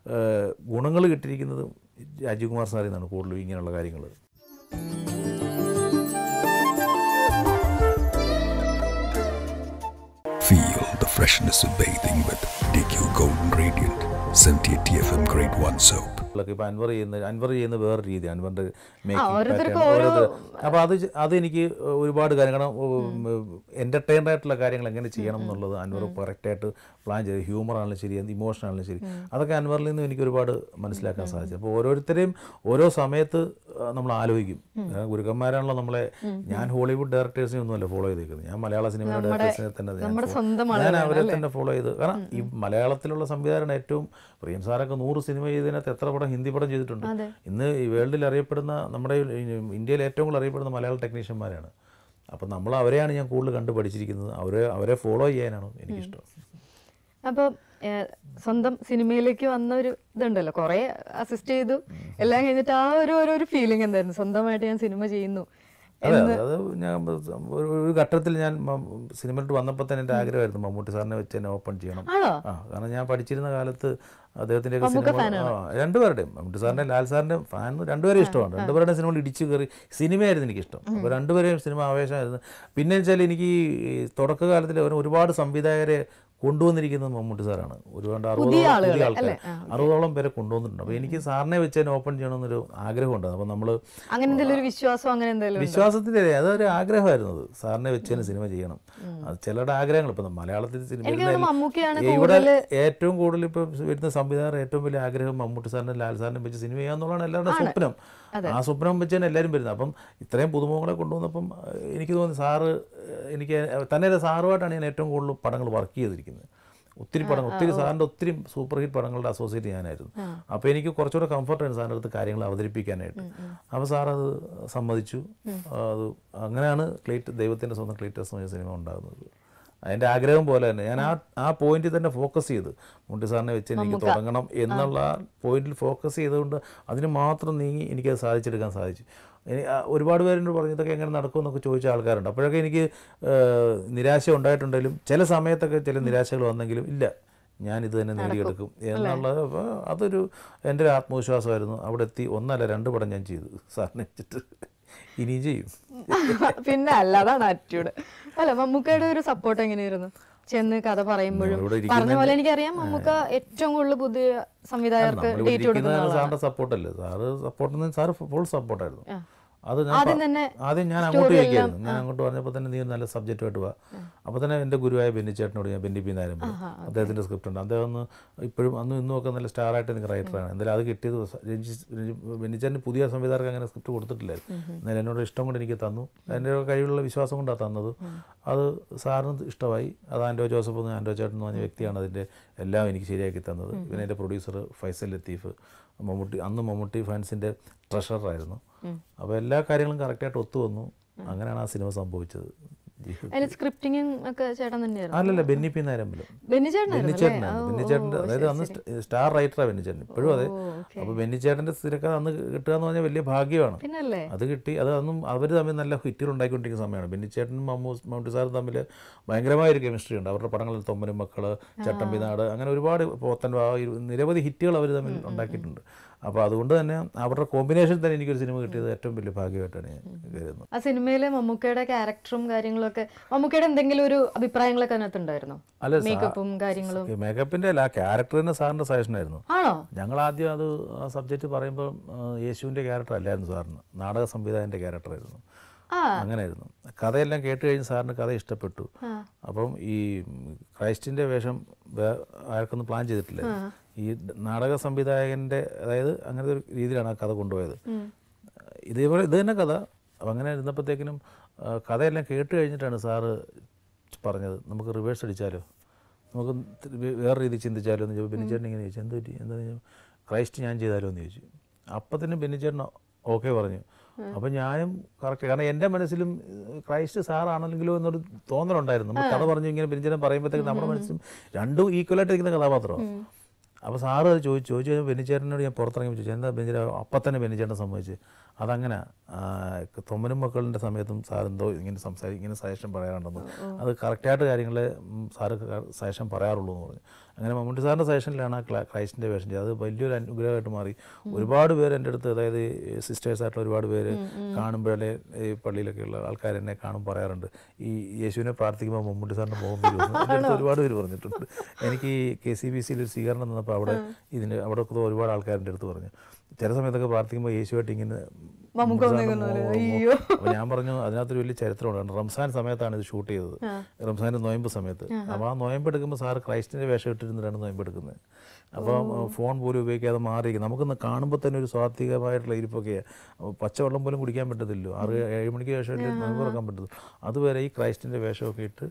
E: ഗുണങ്ങൾ കിട്ടിയിരിക്കുന്നത് രാജീവ് കുമാർ സാറിൽ നിന്നാണ് കൂടുതലും ഇങ്ങനെയുള്ള കാര്യങ്ങൾ
C: Feel the freshness of bathing with DQ Golden Radiant 78 TFM Grade 1 soap.
E: ഇപ്പോൾ അൻവർ ചെയ്യുന്ന അൻവർ ചെയ്യുന്ന വേറെ രീതി അൻവറിൻ്റെ മേക്കിംഗ്
D: ഓരോരുത്തർക്കും
E: പാറ്റേൺ
D: ഓരോ-
E: ഓരോരുത്തർ അപ്പോൾ അത് ചെ- അതെനിക്ക് ഒരുപാട് കാര്യം കാരണം എൻ്റർടൈൻഡ് ആയിട്ടുള്ള കാര്യങ്ങൾ എങ്ങനെ ചെയ്യണം എന്നുള്ളത് അൻവർ കറക്റ്റായിട്ട് പ്ലാൻ ചെയ്ത് ഹ്യൂമർ ആണെങ്കിലും ശരി ഇമോഷൻ ആണെങ്കിലും ശരി അതൊക്കെ അൻവറിൽ നിന്നും എനിക്ക് ഒരുപാട് മനസ്സിലാക്കാൻ സാധിച്ചു അപ്പോൾ ഓരോരുത്തരെയും ഓരോ സമയത്ത് ആ, നമ്മൾ ആലോചിക്കും കാരണം ഗുരുക്കന്മാരാണല്ലോ നമ്മളെ ഞാൻ ഹോളിവുഡ് ഡയറക്ടേഴ്സിനെ ഒന്നുമല്ല ഫോളോ ചെയ്തേക്കുന്നത് ഞാൻ മലയാള സിനിമയുടെ ഡയറക്ടേഴ്സിനെ തന്നെ ഞാൻ
D: നമ്മുടെ
E: follow-
D: സ്വന്തം
E: ഞാൻ
D: ആളുകളാണ്
E: അവരെ തന്നെ ഫോളോ ചെയ്ത് കാരണം ഈ മലയാളത്തിലുള്ള സംവിധായകരാണ് ഏറ്റവും പ്രിയം സാറൊക്കെ നൂറ് സിനിമ ചെയ്തതിനകത്ത് എത്ര പടം ഹിന്ദി പടം ചെയ്തിട്ടുണ്ട് ഇന്ന് ഈ വേൾഡിൽ അറിയപ്പെടുന്ന നമ്മുടെ ഈ ഇന്ത്യയിൽ ഏറ്റവും കൂടുതൽ അറിയപ്പെടുന്ന മലയാള ടെക്നീഷ്യന്മാരാണ് അപ്പം നമ്മൾ അവരെയാണ് ഞാൻ കൂടുതൽ കണ്ടു പഠിച്ചിരിക്കുന്നത് അവരെ അവരെ ഫോളോ ചെയ്യാനാണ് എനിക്കിഷ്ടം
D: അപ്പോൾ സ്വന്തം സിനിമയിലേക്ക് വന്ന ഒരു ഇതുണ്ടല്ലോ കുറെ അസിസ്റ്റ് ചെയ്തു എല്ലാം കഴിഞ്ഞിട്ട് ആ ഒരു ഒരു ഒരു ഫീലിംഗ് എന്തായിരുന്നു സ്വന്തമായിട്ട് ഞാൻ സിനിമ ചെയ്യുന്നു
E: അതെ അതെ അത് ഞാൻ ഒരു ഒരു ഘട്ടത്തിൽ ഞാൻ സിനിമയിലോട്ട് വന്നപ്പോൾ തന്നെ എൻ്റെ ആഗ്രഹമായിരുന്നു മമ്മൂട്ടി സാറിനെ വെച്ച് തന്നെ ഓപ്പൺ ചെയ്യണം
D: ആണോ
E: ആ കാരണം ഞാൻ പഠിച്ചിരുന്ന കാലത്ത് അദ്ദേഹത്തിൻ്റെ സിനിമ ആ രണ്ടുപേരുടെയും മമ്മൂട്ടി സാറിൻ്റെ ലാൽ സാറിൻ്റെ ഫാൻ രണ്ടുപേരും ഇഷ്ടമാണ് രണ്ടുപേരുടെ സിനിമകൾ ഇടിച്ചു കയറി സിനിമയായിരുന്നു എനിക്കിഷ്ടം അപ്പോൾ രണ്ടുപേരെയും സിനിമ ആവേശമായിരുന്നു പിന്നെ വെച്ചാൽ എനിക്ക് ഈ തുടക്കകാലത്തിൽ ഒരു- ഒരുപാട് സംവിധായകരെ കൊണ്ടുവന്നിരിക്കുന്നത് മമ്മൂട്ടി സാറാണ് ഒരുപാട് അറുപതോളം
D: പുതിയ ആളുകളെ,
E: പുതിയ ആൾക്കാർ
D: അല്ലേ? ആ,
E: അറുപതോളം പേരെ കൊണ്ടുവന്നിട്ടുണ്ട് അപ്പോൾ എനിക്ക് സാറിനെ വെച്ച് തന്നെ ഓപ്പൺ ചെയ്യണമെന്നൊരു ആഗ്രഹമുണ്ട് അപ്പോൾ നമ്മൾ
D: അങ്ങനെ എന്തെങ്കിലും ഒരു വിശ്വാസം അങ്ങനെ എന്തെങ്കിലും ഉണ്ടോ?
E: വിശ്വാസത്തിൻ്റെ അതൊരു ആഗ്രഹമായിരുന്നു അത് സാറിനെ വെച്ച് തന്നെ സിനിമ ചെയ്യണം അത് ചിലരുടെ ആഗ്രഹങ്ങൾ ഇപ്പം മലയാളത്തിൽ സിനിമ
D: എനിക്ക്
E: വരുന്ന
D: തോന്നുന്നു മമ്മൂക്കയാണ്
E: എല്ലാ- ഇവിടെ ഏറ്റവും കൂടുതൽ ഇപ്പം വരുന്ന സംവിധായകർ ഏറ്റവും വലിയ ആഗ്രഹം മമ്മൂട്ടി സാറിനെ ലാൽ സാറിനെ വെച്ച് സിനിമ ചെയ്യാന്നുള്ളതാണ് എല്ലാവരുടെ സ്വപ്നം ആ സ്വപ്നം വെച്ച് തന്നെ എല്ലാവരും വരുന്നത് അപ്പം ഇത്രയും പുതുമുഖങ്ങളെ കൊണ്ടുവന്നപ്പം ഏഹ്, എനിക്ക് തോന്നി സാറ് ഏഹ്, എനിക്ക് തന്നെ സാറുമായിട്ടാണ് ഞാൻ ഏറ്റവും കൂടുതൽ പടങ്ങൾ വർക്ക് ചെയ്തിരിക്കുന്നത് ഒത്തിരി പടങ്ങൾ ഒത്തിരി സാറിൻ്റെ ഒത്തിരി സൂപ്പർ ഹിറ്റ് പടങ്ങളുടെ അസോസിയേറ്റ് ഞാനായിരുന്നു അപ്പോൾ എനിക്ക് കുറച്ചുകൂടെ കംഫർട്ടായിരുന്നു സാറിൻ്റെ അടുത്ത് കാര്യങ്ങൾ അവതരിപ്പിക്കാനായിട്ട് അപ്പോൾ സാർ അത് സമ്മതിച്ചു അത് അങ്ങനെയാണ് ക്ലീറ്റ് ദൈവത്തിൻ്റെ സ്വന്തം ക്ലീറ്റസ് എന്ന സിനിമ ഉണ്ടാകുന്നത് അതിൻ്റെ ആഗ്രഹം പോലെ തന്നെ ഞാൻ ആ ആ പോയിന്റിൽ തന്നെ ഫോക്കസ് ചെയ്തു മുണ്ടി സാറിനെ വെച്ച് എനിക്ക് തുടങ്ങണം എന്നുള്ള പോയിന്റിൽ ഫോക്കസ് ചെയ്തുകൊണ്ട് അതിന് മാത്രം നീങ്ങി എനിക്കത് സാധിച്ചെടുക്കാൻ സാധിച്ചു ഇനി ആ ഒരുപാട് പേരോട് പറഞ്ഞു ഇതൊക്കെ എങ്ങനെ നടക്കുമെന്നൊക്കെ ചോദിച്ച ആൾക്കാരുണ്ട് അപ്പോഴൊക്കെ എനിക്ക് ഏഹ്, നിരാശ ഉണ്ടായിട്ടുണ്ടെങ്കിലും ചില സമയത്തൊക്കെ ചില നിരാശകൾ വന്നെങ്കിലും ഇല്ല ഞാൻ ഇത് തന്നെ നേടിയെടുക്കും എന്നുള്ളത് അപ്പോൾ അതൊരു എൻ്റെ ഒരു ആത്മവിശ്വാസമായിരുന്നു അവിടെ എത്തി ഒന്നല്ല രണ്ട് പടം ഞാൻ ചെയ്തു സാറിനെ വെച്ചിട്ട് ഇനിയും ചെയ്യും
D: പിന്നെ അല്ല അതാണ് ആറ്റിറ്റ്യൂഡ് അല്ല മമ്മൂക്കയുടെ ഒരു സപ്പോർട്ട് എങ്ങനെയായിരുന്നു ചെന്ന് കഥ പറയുമ്പോഴും
E: നമ്മളിവിടെ
D: പറഞ്ഞ പോലെ എനിക്കറിയാം മമ്മൂക്ക ഏറ്റവും കൂടുതൽ പുതിയ സംവിധായകർക്ക്
E: നമ്മളിവിടെ
D: ഡേറ്റ് കൊടുക്കുന്ന
E: ഇരിക്കുന്നതാണ്
D: ആളാണ്
E: സാറിന്റെ സപ്പോർട്ടല്ലേ സാറ് സപ്പോർട്ട് സാറ് ഫുൾ സപ്പോർട്ടായിരുന്നു അത് ഞാൻ
D: ആദ്യം
E: പ-
D: തന്നെ
E: ആദ്യം ഞാൻ അങ്ങോട്ട് ചോദിക്കായിരുന്നു ഞാൻ അങ്ങോട്ട് പറഞ്ഞപ്പോൾ തന്നെ നീ ഒരു നല്ല സബ്ജക്റ്റുമായിട്ട് വാ അപ്പോൾ തന്നെ എൻ്റെ ഗുരുവായ ബെന്നി ചേട്ടനോട് ഞാൻ ബെന്നി പി നായരും അദ്ദേഹത്തിൻ്റെ സ്ക്രിപ്റ്റ് ഉണ്ട് അദ്ദേഹം ഒന്ന് ഇപ്പോഴും അന്നും ഇന്നും ഒക്കെ നല്ല സ്റ്റാറായിട്ട് എനിക്ക് റൈറ്ററാണ് എന്തായാലും അത് കിട്ടിയത് സ- രഞ്ജി ബെന്നി ചേട്ടന് പുതിയ സംവിധായകർക്ക് അങ്ങനെ സ്ക്രിപ്റ്റ് കൊടുത്തിട്ടില്ലായിരുന്നു എന്നാലും എന്നോട് ഇഷ്ടം കൊണ്ട് എനിക്ക് തന്നു എൻ്റെ കഴിവുള്ള വിശ്വാസം കൊണ്ടാണ് തന്നത് അത് സാറിന് ഇഷ്ടമായി അത് ആൻഡോ ജോസഫ് എന്ന് ആൻഡോ ചേട്ടൻ എന്ന് പറഞ്ഞ വ്യക്തിയാണ് അതിൻ്റെ എല്ലാം എനിക്ക് ശരിയാക്കി തന്നത് പിന്നെ എൻ്റെ പ്രൊഡ്യൂസർ ഫൈസൽ ലത്തീഫ് മമ്മൂട്ടി അന്ന് മമ്മൂട്ടി ഫാൻസിൻ്റെ ട്രഷറായിരുന്നു അപ്പോൾ എല്ലാ കാര്യങ്ങളും കറക്റ്റായിട്ട് ഒത്തു വന്നു അങ്ങനെയാണ് ആ സിനിമ സംഭവിച്ചത്
D: അതിന് സ്ക്രിപ്റ്റിങ്ങും ഒക്കെ ചേട്ടൻ തന്നെയായിരുന്നു
E: അല്ലല്ല ബെന്നി പി നാരമ്പലം
D: ബെന്നിച്ചേട്ടനായിരുന്നു അല്ലേ?
E: ബെന്നിച്ചേട്ടനാണ്
D: ഓ,
E: ബെന്നിച്ചേട്ടൻ്റെ
D: ഓ,
E: അതായത്
D: ശരി,
E: അന്ന്
D: ശരി.
E: സ്റ്റ- സ്റ്റാർ റൈറ്ററാണ് ബെന്നിച്ചേട്ടൻ ഇപ്പോഴും അതെ
D: ഓ, ഓക്കേ.
E: അപ്പോൾ ബെന്നിച്ചേട്ടൻ്റെ സ്ഥിരക്കഥ അന്ന് കിട്ടുക എന്ന് പറഞ്ഞാൽ വലിയ ഭാഗ്യമാണ്
D: പിന്നല്ലേ
E: അത് കിട്ടി അത് അന്നും അവർ തമ്മിൽ നല്ല ഹിറ്റുകൾ ഉണ്ടാക്കിക്കൊണ്ടിരിക്കുന്ന സമയമാണ് ബെന്നിച്ചേട്ടനും മമ്മൂ മമ്മൂട്ടി സാറും തമ്മിൽ ഭയങ്കരമായ ഒരു കെമിസ്ട്രി ഉണ്ട് അവരുടെ പടങ്ങളിൽ തൊമ്മനും മക്കള് ചട്ടമ്പിനാട് അങ്ങനെ ഒരുപാട് പോത്തൻ വാ, ഇരു- നിരവധി ഹിറ്റുകൾ അവർ തമ്മിൽ ഉണ്ടാക്കിയിട്ടുണ്ട് അപ്പോൾ അതുകൊണ്ട് തന്നെ അവരുടെ കോമ്പിനേഷൻ തന്നെ എനിക്കൊരു സിനിമ കിട്ടിയത് ഏറ്റവും വലിയ ഭാഗ്യമായിട്ടാണ് ഞാൻ കരുതുന്നത്
D: ആ സിനിമയിലെ മമ്മൂക്കയുടെ ക്യാരക്ടറും കാര്യങ്ങളും ഒക്കെ മമ്മൂക്കയുടെ എന്തെങ്കിലും ഒരു അഭിപ്രായങ്ങളൊക്കെ അതിനകത്ത് ഉണ്ടായിരുന്നോ
E: അല്ല, സാ-
D: മേക്കപ്പും കാര്യങ്ങളും
E: ഈ മേക്കപ്പിൻ്റെ അല്ല ആ ക്യാരക്ടർ തന്നെ സാറിൻ്റെ സജഷനായിരുന്നു
D: ആണോ
E: ഞങ്ങൾ ആദ്യം അത് ആ സബ്ജക്റ്റ് പറയുമ്പോൾ യേശുവിൻ്റെ ക്യാരക്ടർ അല്ലായിരുന്നു സാറിന് നാടക സംവിധായകൻ്റെ ക്യാരക്ടറായിരുന്നു
D: ആ
E: അങ്ങനെയായിരുന്നു കഥയെല്ലാം കേട്ട് കഴിഞ്ഞ് സാറിന് കഥ ഇഷ്ടപ്പെട്ടു അപ്പം ഈ ക്രൈസ്റ്റിൻ്റെ വേഷം വേ- ആർക്കൊന്നും പ്ലാൻ ചെയ്തിട്ടില്ല ഈ നാടക സംവിധായകൻ്റെ അതായത് അങ്ങനത്തെ ഒരു രീതിയിലാണ് ആ കഥ കൊണ്ടുപോയത് ഇതേപോലെ ഇത് തന്നെ കഥ അപ്പം അങ്ങനെ ഇരുന്നപ്പോഴത്തേക്കിനും ആ, കഥയെല്ലാം കേട്ട് കഴിഞ്ഞിട്ടാണ് സാറ് പറഞ്ഞത് നമുക്ക് റിവേഴ്സ് അടിച്ചാലോ നമുക്ക് വേ- വേറെ രീതിയിൽ ചിന്തിച്ചാലോ എന്ന് ചോദിച്ചു ബെന്നിച്ചേട്ടൻ ഇങ്ങനെ ചോദിച്ചു എന്ത് പറ്റി എന്താ ചോദിച്ചു ക്രൈസ്റ്റ് ഞാൻ ചെയ്താലോ എന്ന് ചോദിച്ചു അപ്പം തന്നെ ബെന്നിച്ചേട്ടൻ ഓക്കെ പറഞ്ഞു അപ്പം ഞാനും കറക്റ്റ് കാരണം എൻ്റെ മനസ്സിലും ഏഹ്, ക്രൈസ്റ്റ് സാറാണെങ്കിലോ എന്നൊരു തോന്നലുണ്ടായിരുന്നു നമ്മൾ കഥ പറഞ്ഞു ഇങ്ങനെ ബെന്നിച്ചേട്ടൻ പറയുമ്പോഴത്തേക്ക് നമ്മുടെ മനസ്സിലും രണ്ടും ഈക്വലായിട്ട് നിൽക്കുന്ന കഥാപാത്രമാണ് അപ്പോൾ സാറ് അത് ചോദിച്ചു ചോദിച്ചു കഴിഞ്ഞാൽ ബെന്നിച്ചേട്ടനോട് ഞാൻ പുറത്തിറങ്ങി ചോദിച്ചു എന്താ ബെന്നിച്ചേട്ടൻ അപ്പം തന്നെ ബെന്നിച്ചേട്ടൻ സംഭവിച്ചു അതങ്ങനെ ആ, തൊമ്മനും മക്കളുടെ സമയത്തും സാർ എന്തോ ഇങ്ങനെ സംസാരിക്കും ഇങ്ങനെ സജഷൻ പറയാറുണ്ടെന്ന് അത് കറക്റ്റായിട്ട് കാര്യങ്ങൾ സാറ് സജഷൻ പറയാറുള്ളൂ എന്ന് പറഞ്ഞു അങ്ങനെ മമ്മൂട്ടി സാറിൻ്റെ സജഷനിലാണ് ആ ക്ല- ക്രൈസ്റ്റിൻ്റെ വേഷം ചെയ്തത് അത് വലിയൊരു അനുഗ്രഹമായിട്ട് മാറി ഒരുപാട് പേര് എൻ്റെ അടുത്ത് അതായത് സിസ്റ്റേഴ്സ് ആയിട്ടുള്ള ഒരുപാട് പേര് കാണുമ്പോഴേ ഈ പള്ളിയിലൊക്കെ ഉള്ള ആൾക്കാർ എന്നെ കാണും പറയാറുണ്ട് ഈ യേശുവിനെ പ്രാർത്ഥിക്കുമ്പോൾ മമ്മൂട്ടി സാറിൻ്റെ മുഖം വരുമെന്ന് എൻ്റെ അടുത്ത് ഒരുപാട് പേര് പറഞ്ഞിട്ടുണ്ട് എനിക്ക് ഈ കെ സി ബി സിയിൽ ഒരു സ്വീകരണം തന്നപ്പോൾ അവിടെ ഇതിന് അവിടെ ഒക്കെ ഒരുപാട് ആൾക്കാരുടെ അടുത്ത് പറഞ്ഞു ചില സമയത്തൊക്കെ പ്രാർത്ഥിക്കുമ്പോൾ യേശുവായിട്ട് ഇങ്ങനെ
D: മമ്മൂക്ക
E: മമ്മൂട്ടി സാറിൻ്റെ
D: വന്നേക്കുന്ന പോലെ.
E: മുഖം-
D: അയ്യോ.
E: അപ്പോൾ ഞാൻ പറഞ്ഞു അതിനകത്തൊരു വലിയ ചരിത്രമുണ്ട് കാരണം റംസാൻ സമയത്താണ് ഇത് ഷൂട്ട് ചെയ്തത് റംസാൻ്റെ നോയമ്പ് സമയത്ത് അപ്പോൾ ആ നോയമ്പ് എടുക്കുമ്പോൾ സാറ് ക്രൈസ്റ്റിൻ്റെ വേഷം ഇട്ടിരുന്നിട്ടാണ് നോയമ്പ് എടുക്കുന്നത് അപ്പോൾ ഫോൺ പോലും ഉപയോഗിക്കാതെ മാറിയിരിക്കും നമുക്കൊന്ന് കാണുമ്പോൾ തന്നെ ഒരു സ്വാത്വികമായിട്ടുള്ള ഇരിപ്പൊക്കെയാണ് അപ്പോൾ പച്ചവെള്ളം പോലും കുടിക്കാൻ പറ്റത്തില്ലോ ആറ് ഏഴ് മണിക്ക് ശേഷം നോയമ്പ് തുറക്കാൻ പറ്റത്തില്ല അതുവരെ ഈ ക്രൈസ്റ്റിൻ്റെ വേഷമൊക്കെ ഇട്ട്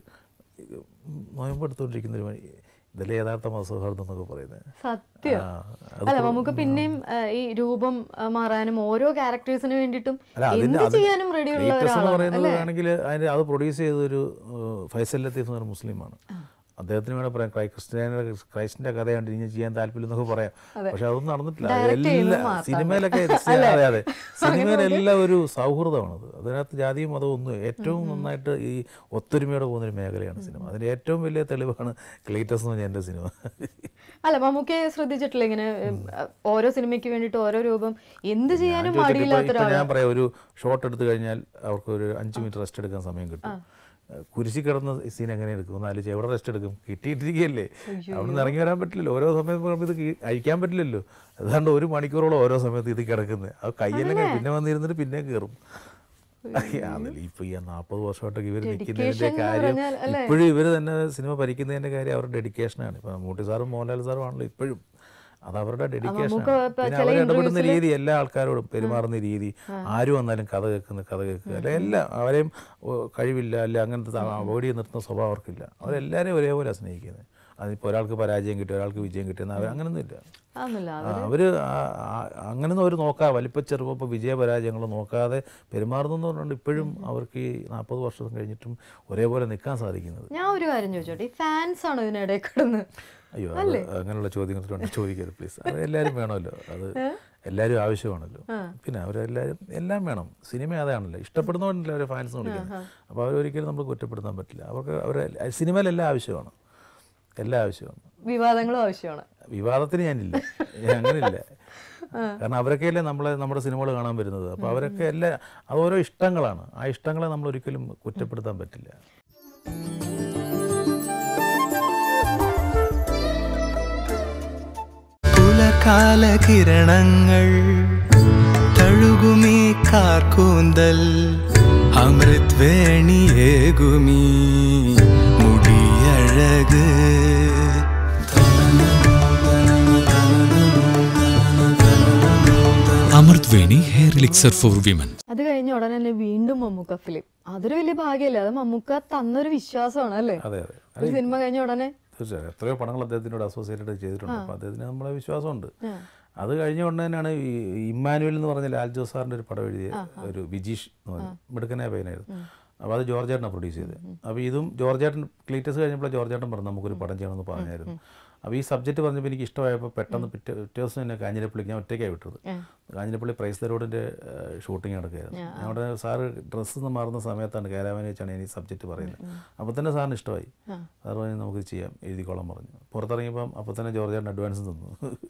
E: നോയമ്പ് എടുത്തുകൊണ്ടിരിക്കുന്ന ഒരു മണി ഇതല്ലേ യഥാർത്ഥ മതസൗഹാർദ്ദം എന്നൊക്കെ പറയുന്നത്
D: സത്യം
E: ആ,
D: അല്ല നമുക്ക് പിന്നെയും ആ, ഈ രൂപം ആ, മാറാനും ഓരോ ക്യാരക്ടേഴ്സിന് വേണ്ടിയിട്ടും
E: അല്ല അതിന്റെ
D: എന്ത്
E: അത്
D: ചെയ്യാനും റെഡിയുള്ള
E: latest എന്ന്
D: ഒരാളാണ്
E: പറയുന്നത് ആണെങ്കിൽ അതിന് അത് പ്രൊഡ്യൂസ് ചെയ്തൊരു ഏഹ്, ഫൈസൽ ലത്തീഫ് എന്ന് പറഞ്ഞ മുസ്ലിമാണ് അദ്ദേഹത്തിന് വേണേൽ പറയാം ക്രൈ ക്രിസ്ത്യാനിയുടെ ക്രൈസ്റ്റിന്റെ കഥയാണ് ഇനി ചെയ്യാൻ താല്പര്യം എന്നൊക്കെ പറയാം പക്ഷെ അതൊന്നും നടന്നിട്ടില്ല അത്
D: Direct ചെയ്യുന്നത്
E: എല്ലാ
D: മാത്രം.
E: സിനിമയിലൊക്കെ അതെ അതെ സിനിമയിലെല്ലാം ഒരു സൗഹൃദമാണത് അതിനകത്ത് ജാതിയും മതവും ഒന്നും ഏറ്റവും നന്നായിട്ട് ഈ ഒത്തൊരുമയോടെ പോകുന്ന ഒരു മേഖലയാണ് സിനിമ അതിന്റെ ഏറ്റവും വലിയ തെളിവാണ് ക്ലീറ്റസ് എന്ന് പറഞ്ഞ എൻ്റെ സിനിമ
D: അല്ല മമ്മൂക്കയെ ശ്രദ്ധിച്ചിട്ടില്ല ഇങ്ങനെ ഉം, ഓരോ സിനിമയ്ക്ക് വേണ്ടിയിട്ട് ഓരോ രൂപം എന്ത് ചെയ്യാനും
E: ചോദിച്ചിട്ട് ഇപ്പൊ-
D: മടിയില്ലാത്ത
E: ഇപ്പൊ
D: ഒരാളാണ്
E: ഞാൻ പറയാം ഒരു ഷോട്ട് എടുത്തു കഴിഞ്ഞാൽ അവർക്ക് ഒരു അഞ്ച് മിനിറ്റ് റെസ്റ്റ് എടുക്കാൻ സമയം കിട്ടും കുരിശി കിടന്ന സീൻ എങ്ങനെ എടുക്കും ഒന്ന് ആലോചിച്ച് എവിടെ റെസ്റ്റ് എടുക്കും കിട്ടിയിട്ടിരിക്കുകയല്ലേ അവിടെ നിന്ന് ഇറങ്ങി വരാൻ പറ്റില്ലല്ലോ ഓരോ സമയത്ത് പറയുമ്പോൾ ഇത് കി- അഴിക്കാൻ പറ്റില്ലല്ലോ അതുകൊണ്ട് ഒരു മണിക്കൂറോളം ഓരോ സമയത്ത് ഇത് കിടക്കുന്നത് അത് കയ്യെല്ലാം കഴി- പിന്നെ വന്നിരുന്നിട്ട് പിന്നെ കയറും അതിൽ ഇപ്പൊ ഈ നാൽപ്പത് വർഷമായിട്ടൊക്കെ ഇവർ നിൽക്കുന്നതിന്റെ
D: Dedication എന്ന്
E: കാര്യം
D: പറഞ്ഞാൽ, അല്ലേ?
E: ഇപ്പോഴും ഇവർ തന്നെ സിനിമ ഭരിക്കുന്നതിന്റെ കാര്യം അവരുടെ ഡെഡിക്കേഷനാണ് ഇപ്പൊ മമ്മൂട്ടി സാറും മോഹൻലാൽ സാറും ആണല്ലോ ഇപ്പോഴും അത് അവരുടെ ഡെഡിക്കേഷൻ
D: നമുക്ക് ഇപ്പൊ
E: പിന്നെ
D: ചില
E: അവർ ഇടപെടുന്ന
D: interviews ല്
E: രീതി എല്ലാ ആൾക്കാരോടും പെരുമാറുന്ന രീതി ആര് വന്നാലും കഥ കേൾക്കുന്ന കഥ കേൾക്കുക അല്ലെ എല്ലാം അവരെയും ഓ, കഴിവില്ല അല്ലെ അങ്ങനത്തെ അവോയ്ഡ് ചെയ്ത് നിർത്തുന്ന സ്വഭാവം അവർക്കില്ല അവരെല്ലാവരെയും ഒരേപോലെ സ്നേഹിക്കുന്നത് അതിപ്പോൾ ഒരാൾക്ക് പരാജയം കിട്ടി ഒരാൾക്ക് വിജയം കിട്ടിയെന്ന് അവർ അങ്ങനൊന്നുമില്ല
D: അതൊന്നുമില്ല
E: ആ, അവര് ആ- ആ- അങ്ങനൊന്നും അവർ നോക്കാതെ വലിപ്പച്ചെറുപ്പം ഇപ്പോൾ വിജയ പരാജയങ്ങൾ നോക്കാതെ പെരുമാറുന്നു പറഞ്ഞുകൊണ്ട് ഇപ്പോഴും അവർക്ക് ഈ നാൽപ്പത് വർഷം കഴിഞ്ഞിട്ടും ഒരേപോലെ നിൽക്കാൻ സാധിക്കുന്നത്
D: ഞാൻ ഒരു കാര്യം ചോദിച്ചോട്ടെ ഈ ഫാൻസ് ആണോ ഇതിനിടയിൽ കിടന്ന്
E: അയ്യോ അത് അങ്ങനെയുള്ള ചോദ്യങ്ങൾ ചോദിക്കരുത് പ്ലീസ് അത് എല്ലാവരും വേണമല്ലോ അത് എല്ലാവരും ആവശ്യമാണല്ലോ പിന്നെ അവരെല്ലാവരും എല്ലാം വേണം സിനിമ അതാണല്ലോ ഇഷ്ടപ്പെടുന്നവരല്ലേ അവരെ ഫാൻസ് വിളിക്കുന്നത് അപ്പോൾ അവരൊരിക്കലും നമ്മൾ കുറ്റപ്പെടുത്താൻ പറ്റില്ല അവർക്ക് അവരെ സിനിമയിലെല്ലാം ആവശ്യമാണ് എല്ലാം ആവശ്യമാണ്
D: വിവാദങ്ങളും ആവശ്യമാണ്
E: വിവാദത്തിന് ഞാനില്ല ഞാൻ അങ്ങനെയില്ല കാരണം അവരൊക്കെയല്ലേ നമ്മളെ നമ്മുടെ സിനിമകൾ കാണാൻ വരുന്നത് അപ്പോൾ അവരൊക്കെ എല്ലാ അത് ഓരോ ഇഷ്ടങ്ങളാണ് ആ ഇഷ്ടങ്ങളെ നമ്മൾ ഒരിക്കലും കുറ്റപ്പെടുത്താൻ പറ്റില്ല
A: പുലകാല കിരണങ്ങൾ തഴുകുമീ കാർക്കൂന്തൽ അമൃത് വേണിയേകുമീ മുടിയഴക്
B: Amrut Veni hair elixir for women
D: അത് കഴിഞ്ഞ ഉടനെ തന്നെ വീണ്ടും മമ്മൂക്ക ഫിലിം അതൊരു വലിയ ഭാഗ്യമല്ലേ അത് മമ്മൂക്ക തന്നൊരു വിശ്വാസമാണ് അല്ലേ
E: അതെ അതെ
D: ഒരു സിനിമ കഴിഞ്ഞ ഉടനെ
E: തീർച്ചയായും എത്രയോ പടങ്ങൾ അദ്ദേഹത്തിനോട് അസോസിയേറ്റഡ് ചെയ്തിട്ടുണ്ട് അപ്പോൾ അദ്ദേഹത്തിന് നമ്മളെ വിശ്വാസമുണ്ട് അത് കഴിഞ്ഞ ഉടനെ തന്നെയാണ് ഈ ഇമ്മാനുവൽ എന്ന് പറഞ്ഞ ലാൽ ജോസ് സാറിൻ്റെ ഒരു പടം എഴുതിയ ഒരു വിജീഷ് എന്ന് പറഞ്ഞ മിടുക്കനായ പയ്യനായിരുന്നു അപ്പോൾ അത് ജോർജേട്ടനാണ് പ്രൊഡ്യൂസ് ചെയ്തത് അപ്പോൾ ഇതും ജോർജേട്ടൻ ക്ലീറ്റസ് കഴിഞ്ഞപ്പോൾ ജോർജേട്ടൻ പറഞ്ഞു നമുക്കൊരു പടം ചെയ്യണമെന്ന് പറഞ്ഞായിരുന്നു അപ്പോൾ ഈ സബ്ജക്റ്റ് പറഞ്ഞപ്പോൾ എനിക്ക് ഇഷ്ടമായപ്പോൾ പെട്ടെന്ന് പിറ്റേ പിറ്റേ ദിവസം തന്നെ കാഞ്ഞിരപ്പള്ളിക്ക് ഞാൻ ഒറ്റയ്ക്കാണ് വിട്ടത് കാഞ്ഞിരപ്പള്ളി പ്രൈസ് തരോടിൻ്റെ ഷൂട്ടിംഗ് നടക്കുകയായിരുന്നു ഞാൻ അവിടെ സാറ് ഡ്രസ്സ് മാറുന്ന സമയത്താണ് കേരാവാനി വെച്ചാണ് ഞാൻ ഈ സബ്ജക്റ്റ് പറയുന്നത് അപ്പോൾ തന്നെ സാറിന് ഇഷ്ടമായി സാർ പറഞ്ഞു നമുക്ക് ചെയ്യാം എഴുതിക്കോളാൻ പറഞ്ഞു പുറത്തിറങ്ങിയപ്പം അപ്പോൾ തന്നെ ജോർജേട്ടൻ അഡ്വാൻസ് തന്നു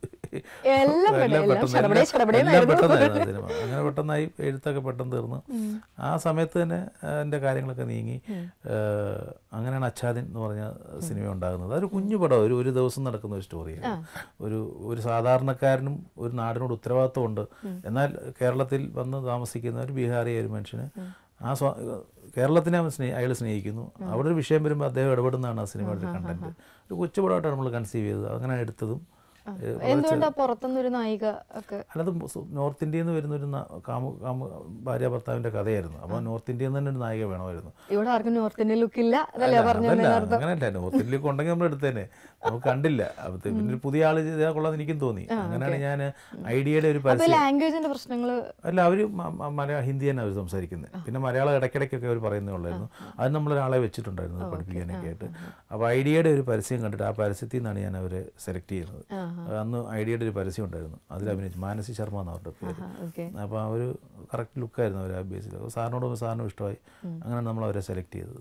D: എല്ലാം പെട്ടെന്ന്,
E: എല്ലാം
D: എല്ലാം
E: പെട്ടെന്ന്
D: ശടപടേ
E: എല്ലാം-
D: ശടപടേന്നായിരുന്നു.
E: എല്ലാം പെട്ടെന്നായിരുന്നു ആ സിനിമ അങ്ങനെ പെട്ടെന്നായി എഴുത്തൊക്കെ പെട്ടെന്ന് തീർന്നു ആ സമയത്ത് തന്നെ ആ, എൻ്റെ കാര്യങ്ങളൊക്കെ നീങ്ങി ആ, അങ്ങനെയാണ് അച്ഛാദിൻ എന്ന് പറഞ്ഞ സിനിമ ഉണ്ടാകുന്നത് അതൊരു കുഞ്ഞു പടം ഒരു ഒരു ദിവസം നടക്കുന്ന ഒരു സ്റ്റോറിയാണ് ഒരു ഒരു സാധാരണക്കാരനും ഒരു നാടിനോട് ഉത്തരവാദിത്വമുണ്ട് എന്നാൽ കേരളത്തിൽ വന്ന് താമസിക്കുന്ന ഒരു ബീഹാറിയ ഒരു മനുഷ്യന് ആ സ്വ കേരളത്തിനെ അവൻ സ്നേഹി അയാൾ സ്നേഹിക്കുന്നു അവിടെ ഒരു വിഷയം വരുമ്പോൾ അദ്ദേഹം ഇടപെടുന്നതാണ് ആ സിനിമയുടെ കണ്ടന്റ് ഒരു കൊച്ചു പടമായിട്ടാണ് നമ്മൾ കൺസീവ് ചെയ്തത് അങ്ങനെ എടുത്തതും ഏ,
D: എന്തുകൊണ്ടാ പുറത്തുനിന്നൊരു നായിക ഒക്കെ
E: അല്ലാതെ നോർത്ത് ഇന്ത്യയിൽ നിന്ന് വരുന്ന ഒരു ന- കാമു കാമു ഭാര്യ ഭർത്താവിന്റെ കഥയായിരുന്നു അപ്പോൾ നോർത്ത് ഇന്ത്യയിൽ നിന്ന് തന്നെ ഒരു നായിക വേണമായിരുന്നു
D: ഇവിടെ ആർക്കും നോർത്ത് ഇന്ത്യൻ ലുക്ക് ഇല്ല അതല്ലേ പറഞ്ഞു
E: അതല്ല അങ്ങനെയല്ല നോർത്ത് ഇന്ത്യയിലേക്ക് ഉണ്ടെങ്കിൽ നമ്മൾ എടുത്തേനെ നമുക്ക് കണ്ടില്ല അപ്പോൾ പിന്നെ ഒരു പുതിയ ആള് ചെയ്താൽ കൊള്ളാന്ന് എനിക്കും തോന്നി അങ്ങനെയാണ് ഞാൻ ഐഡിയയുടെ ഒരു
D: അപ്പൊ
E: പരസ്യം
D: ലാംഗ്വേജിന്റെ പ്രശ്നങ്ങള്
E: അല്ല അവർ മലയാള ഹിന്ദി തന്നെ അവർ സംസാരിക്കുന്നത് പിന്നെ മലയാളം ഇടയ്ക്കിടയ്ക്കൊക്കെ അവർ പറയുന്നേ ഉള്ളായിരുന്നു അത് നമ്മളൊരാളെ വെച്ചിട്ടുണ്ടായിരുന്നു അത് പഠിപ്പിക്കാനൊക്കെ ആയിട്ട് അപ്പോൾ ഐഡിയയുടെ ഒരു പരസ്യം കണ്ടിട്ട് ആ പരസ്യത്തിൽ നിന്നാണ് ഞാൻ അവരെ സെലക്ട് ചെയ്യുന്നത് അന്ന് ഐഡിയയുടെ ഒരു പരസ്യം ഉണ്ടായിരുന്നു അതിൽ അഭിനയിച്ചു മാനസി ശർമ്മ എന്ന് അവരുടെ പേര്
D: ഓക്കെ
E: അപ്പോൾ ആ ഒരു കറക്റ്റ് ലുക്കായിരുന്നു അവർ ആ ബേസിൽ അപ്പോൾ സാറിനോടും സാറിനും ഇഷ്ടമായി അങ്ങനെ നമ്മൾ അവരെ സെലക്ട് ചെയ്തത്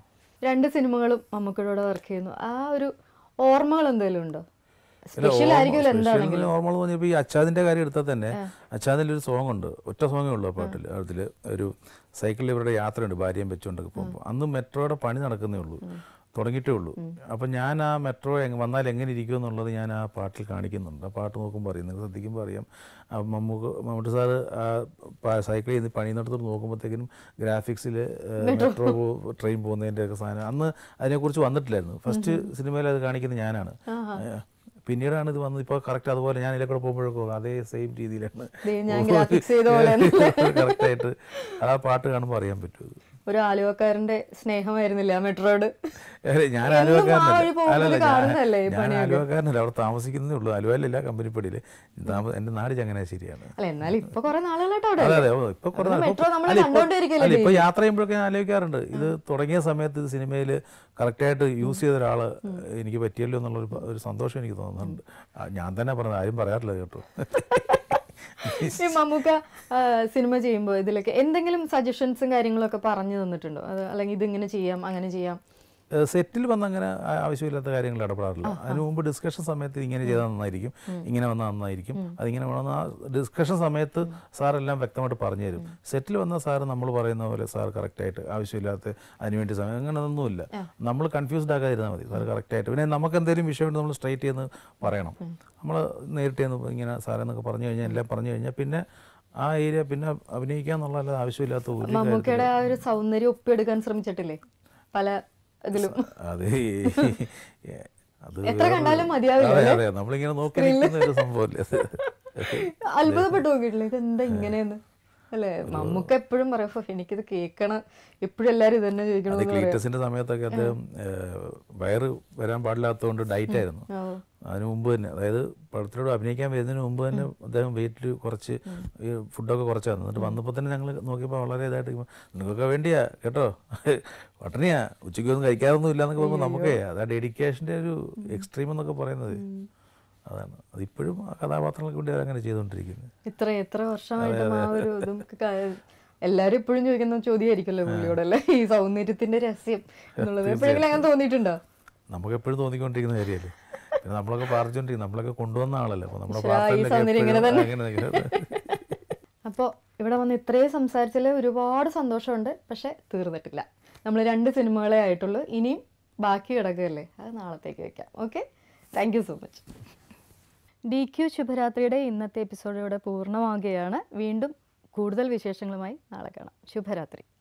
D: രണ്ട് സിനിമകളും മമ്മൂക്കയുടെ വർക്ക് ചെയ്യുന്നു ആ ഒരു ഓർമ്മകൾ എന്തെങ്കിലും ഉണ്ടോ
E: അല്ല,
D: സ്പെഷ്യൽ
E: ഓർമ്മ-
D: ആയിരിക്കുമല്ലോ
E: special
D: എന്താണെങ്കിലും
E: നോർമൽ എന്ന് പറഞ്ഞപ്പോൾ ഈ അച്ചാദിൻ്റെ കാര്യം എടുത്താൽ തന്നെ അച്ചാദിൻ്റെ ഒരു സോങ് ഉണ്ട് ഒറ്റ സോങ്ങേ ഉള്ളൂ ആ പാട്ടിൽ അതിൽ ഒരു സൈക്കിളിൽ ഇവരുടെ യാത്രയുണ്ട് ഭാര്യയും വെച്ചുകൊണ്ടൊക്കെ പോകുമ്പോൾ അന്ന് മെട്രോയുടെ പണി നടക്കുന്നേ ഉള്ളൂ തുടങ്ങിയിട്ടേ ഉള്ളൂ അപ്പം ഞാൻ ആ മെട്രോ എങ് വന്നാൽ എങ്ങനെ ഇരിക്കും എന്നുള്ളത് ഞാൻ ആ പാട്ടിൽ കാണിക്കുന്നുണ്ട് ആ പാട്ട് നോക്കുമ്പോൾ അറിയാം നിങ്ങൾ ശ്രദ്ധിക്കുമ്പോൾ അറിയാം ആ മമ്മൂക്ക് മമ്മൂട്ടി സാറ് ആ പ- സൈക്കിൾ ചെയ്ത് പണിയുന്നിടത്തോട്ട് നോക്കുമ്പോഴത്തേക്കിനും ഗ്രാഫിക്സിൽ മെട്രോ ട്രെയിൻ പോകുന്നതിൻ്റെ ഒക്കെ സാധനം അന്ന് അതിനെക്കുറിച്ച് വന്നിട്ടില്ലായിരുന്നു ഫസ്റ്റ് സിനിമയിൽ അത് കാണിക്കുന്നത് ഞാനാണ് ഏഹ് പിന്നീടാണ് ഇത് വന്നത് ഇപ്പോൾ കറക്റ്റ് അതുപോലെ ഞാൻ ഇതിലെ കൂടെ പോകുമ്പോഴൊക്കെ അതേ സെയിം രീതിയിലാണ്
D: ദേ ഞാൻ graphics ചെയ്ത പോലെ
E: കറക്റ്റായിട്ട് ആ പാട്ട് കാണുമ്പോൾ അറിയാൻ പറ്റും ഇത്.
D: ഒരു ആലുവക്കാരന്റെ സ്നേഹമായിരുന്നില്ല ആ മെട്രോട്
E: അല്ല, ഞാൻ
D: എന്നും ആ വഴി
E: ആലുവക്കാരനല്ല
D: പോകുമ്പോൾ
E: അല്ലല്ല
D: കാണുന്നതല്ലേ ഈ
E: ഞാൻ- ഞാൻ ആലുവക്കാരനല്ല അവിടെ താമസിക്കുന്നേ ഉള്ളൂ ആലുവയിലല്ല കമ്പനിപ്പടിയിൽ താമ എൻ്റെ നാട് ചങ്ങനാശ്ശേരിയാണ്
D: അല്ല എന്നാലും ഇപ്പൊ കുറെ നാളുകളായിട്ട് അവിടെ
E: അതെ
D: അല്ലേ?
E: അതെ ഓ, ഇപ്പൊ കുറെ
D: അന്ന്
E: നാൾ-
D: മെട്രോ നമ്മൾ
E: അല്ല, ഇപ്പൊ-
D: കണ്ടോണ്ടിരിക്കല്ലേ
E: അല്ല, ഇപ്പൊ യാത്ര ചെയ്യുമ്പോഴൊക്കെ ഞാൻ ആലോചിക്കാറുണ്ട് ഇത് തുടങ്ങിയ സമയത്ത് ഇത് സിനിമയിൽ കറക്റ്റായിട്ട് യൂസ് ചെയ്ത ഒരാൾ എനിക്ക് പറ്റിയല്ലോ എന്നുള്ളൊരു പ- ഒരു സന്തോഷം എനിക്ക് തോന്നുന്നുണ്ട് ആ, ഞാൻ തന്നെ പറഞ്ഞത് ആരും പറയാറില്ല കേട്ടോ
D: ഈ മമ്മൂക്ക ആ, സിനിമ ചെയ്യുമ്പോൾ ഇതിലൊക്കെ എന്തെങ്കിലും സജഷൻസും കാര്യങ്ങളൊക്കെ പറഞ്ഞു തന്നിട്ടുണ്ടോ അത് അല്ലെങ്കിൽ ഇതിങ്ങനെ ചെയ്യാം അങ്ങനെ ചെയ്യാം
E: സെറ്റിൽ വന്ന് അങ്ങനെ ആ- ആവശ്യമില്ലാത്ത കാര്യങ്ങൾ ഇടപെടാറില്ല അതിന് മുമ്പ് ഡിസ്കഷൻ സമയത്ത് ഇങ്ങനെ ചെയ്താൽ നന്നായിരിക്കും ഇങ്ങനെ വന്നാൽ നന്നായിരിക്കും അതിങ്ങനെ വേണമെന്ന് ആ ഡിസ്കഷൻ സമയത്ത് സാറെല്ലാം വ്യക്തമായിട്ട് പറഞ്ഞു തരും സെറ്റിൽ വന്ന സാറ് നമ്മൾ പറയുന്ന പോലെ സാർ കറക്റ്റായിട്ട് ആവശ്യമില്ലാത്ത അതിനുവേണ്ടി സമയം അങ്ങനെ ഒന്നുമില്ല നമ്മൾ കൺഫ്യൂസ്ഡ് ആകാതിരുന്നാൽ മതി സാർ കറക്റ്റായിട്ട് പിന്നെ നമുക്ക് എന്തെങ്കിലും വിഷയമുണ്ട് നമ്മൾ സ്ട്രൈറ്റ് ചെയ്യുന്ന പറയണം നമ്മൾ നേരിട്ട് ചെന്ന് ഇങ്ങനെ സാറെന്നൊക്കെ പറഞ്ഞു കഴിഞ്ഞാൽ എല്ലാം പറഞ്ഞു കഴിഞ്ഞാൽ പിന്നെ ആ ഏരിയ പിന്നെ അഭിനയിക്കുക എന്നുള്ളതല്ലാതെ ആവശ്യമില്ലാത്ത ഒരു കാര്യത്തിലും-
D: മമ്മൂക്കയുടെ ആ ഒരു സൗന്ദര്യം ഒപ്പിയെടുക്കാൻ ശ്രമിച്ചിട്ടില്ലേ പല ഇതിലും
E: അത് അത്
D: എത്ര
E: വേറെ-
D: കണ്ടാലും മതിയാവില്ല
E: അതെ അതെ നമ്മളിങ്ങനെ നോക്കി നിൽക്കുന്ന ഒരു സംഭവമല്ലേ അത്.
D: അത്ഭുതപ്പെട്ടു നോക്കിയിട്ടില്ല ഇത് എന്താ ഇങ്ങനെയെന്ന് അല്ലേ മമ്മൂക്ക എപ്പോഴും പറയും "ഫോ, എനിക്കിത് കേൾക്കണം എപ്പോഴും എല്ലാരും ഇത് തന്നെ
E: അത്
D: ചോദിക്കണം
E: ക്ലീറ്റസിന്റെ സമയത്തൊക്കെ അദ്ദേഹം ഏഹ്, വയറ് വരാൻ പാടില്ലാത്തതുകൊണ്ട് ഡയറ്റ് ആയിരുന്നു അതിന് മുമ്പ് തന്നെ അതായത് പടത്തിലൂടെ അഭിനയിക്കാൻ വരുന്നതിന് മുമ്പ് തന്നെ അദ്ദേഹം വെയിറ്റിൽ കുറച്ച് ഈ ഫുഡൊക്കെ കുറച്ചായിരുന്നു എന്നിട്ട് വന്നപ്പോൾ തന്നെ ഞങ്ങൾ നോക്കിയപ്പോൾ വളരെ ഇതായിട്ട് ഇരിക്കുമ്പോൾ, നിങ്ങൾക്കൊക്കെ വേണ്ടിയാ കേട്ടോ പട്ടണിയാ ഉച്ചയ്ക്കൊന്നും കഴിക്കാറൊന്നും ഇല്ല എന്നൊക്കെ പറയുമ്പോൾ നമുക്ക് അതാ ഡെഡിക്കേഷൻ്റെ ഒരു എക്സ്ട്രീം എന്നൊക്കെ പറയുന്നത് അതാണ് അതിപ്പോഴും ആ കഥാപാത്രങ്ങൾക്ക് വേണ്ടി അങ്ങനെ ചെയ്തുകൊണ്ടിരിക്കുന്നത്
D: ഇത്ര എത്ര വർഷമായിട്ടും ആ ഒരു ഇതും ക- എല്ലാരും ഇപ്പോഴും ചോദിക്കുന്ന ചോദ്യമായിരിക്കുമല്ലോ പുള്ളിയോടല്ലേ ഈ സൗന്ദര്യത്തിന്റെ രഹസ്യം എന്നുള്ളത് എപ്പോഴെങ്കിലും അങ്ങനെ തോന്നിയിട്ടുണ്ടോ
E: നമുക്ക് എപ്പോഴും തോന്നിക്കൊണ്ടിരിക്കുന്ന കാര്യമല്ലേ പിന്നെ നമ്മളൊക്കെ പാർച്ചുകൊണ്ടിരിക്കും നമ്മളൊക്കെ കൊണ്ടുവന്ന ആളല്ലേ അപ്പോൾ നമ്മുടെ
D: ശ്ശെ, ഈ
E: പ്രാർത്ഥനയിലൊക്കെ
D: സൗന്ദര്യം ഇങ്ങനെ
E: എപ്പോഴും
D: തന്നെ.
E: അങ്ങനെ ഇങ്ങനെ-
D: അപ്പോൾ ഇവിടെ വന്ന് ഇത്രയും സംസാരിച്ചതിൽ ഒരുപാട് സന്തോഷമുണ്ട് പക്ഷെ തീർന്നിട്ടില്ല നമ്മൾ രണ്ട് സിനിമകളെ ആയിട്ടുള്ളൂ ഇനിയും ബാക്കി കിടക്കുകയല്ലേ അത് നാളത്തേക്ക് വെക്കാം okay thank you so much D Q ശുഭരാത്രിയുടെ ഇന്നത്തെ എപ്പിസോഡ് ഇവിടെ പൂർണ്ണമാകുകയാണ് വീണ്ടും കൂടുതൽ വിശേഷങ്ങളുമായി നാളെ കാണാം ശുഭരാത്രി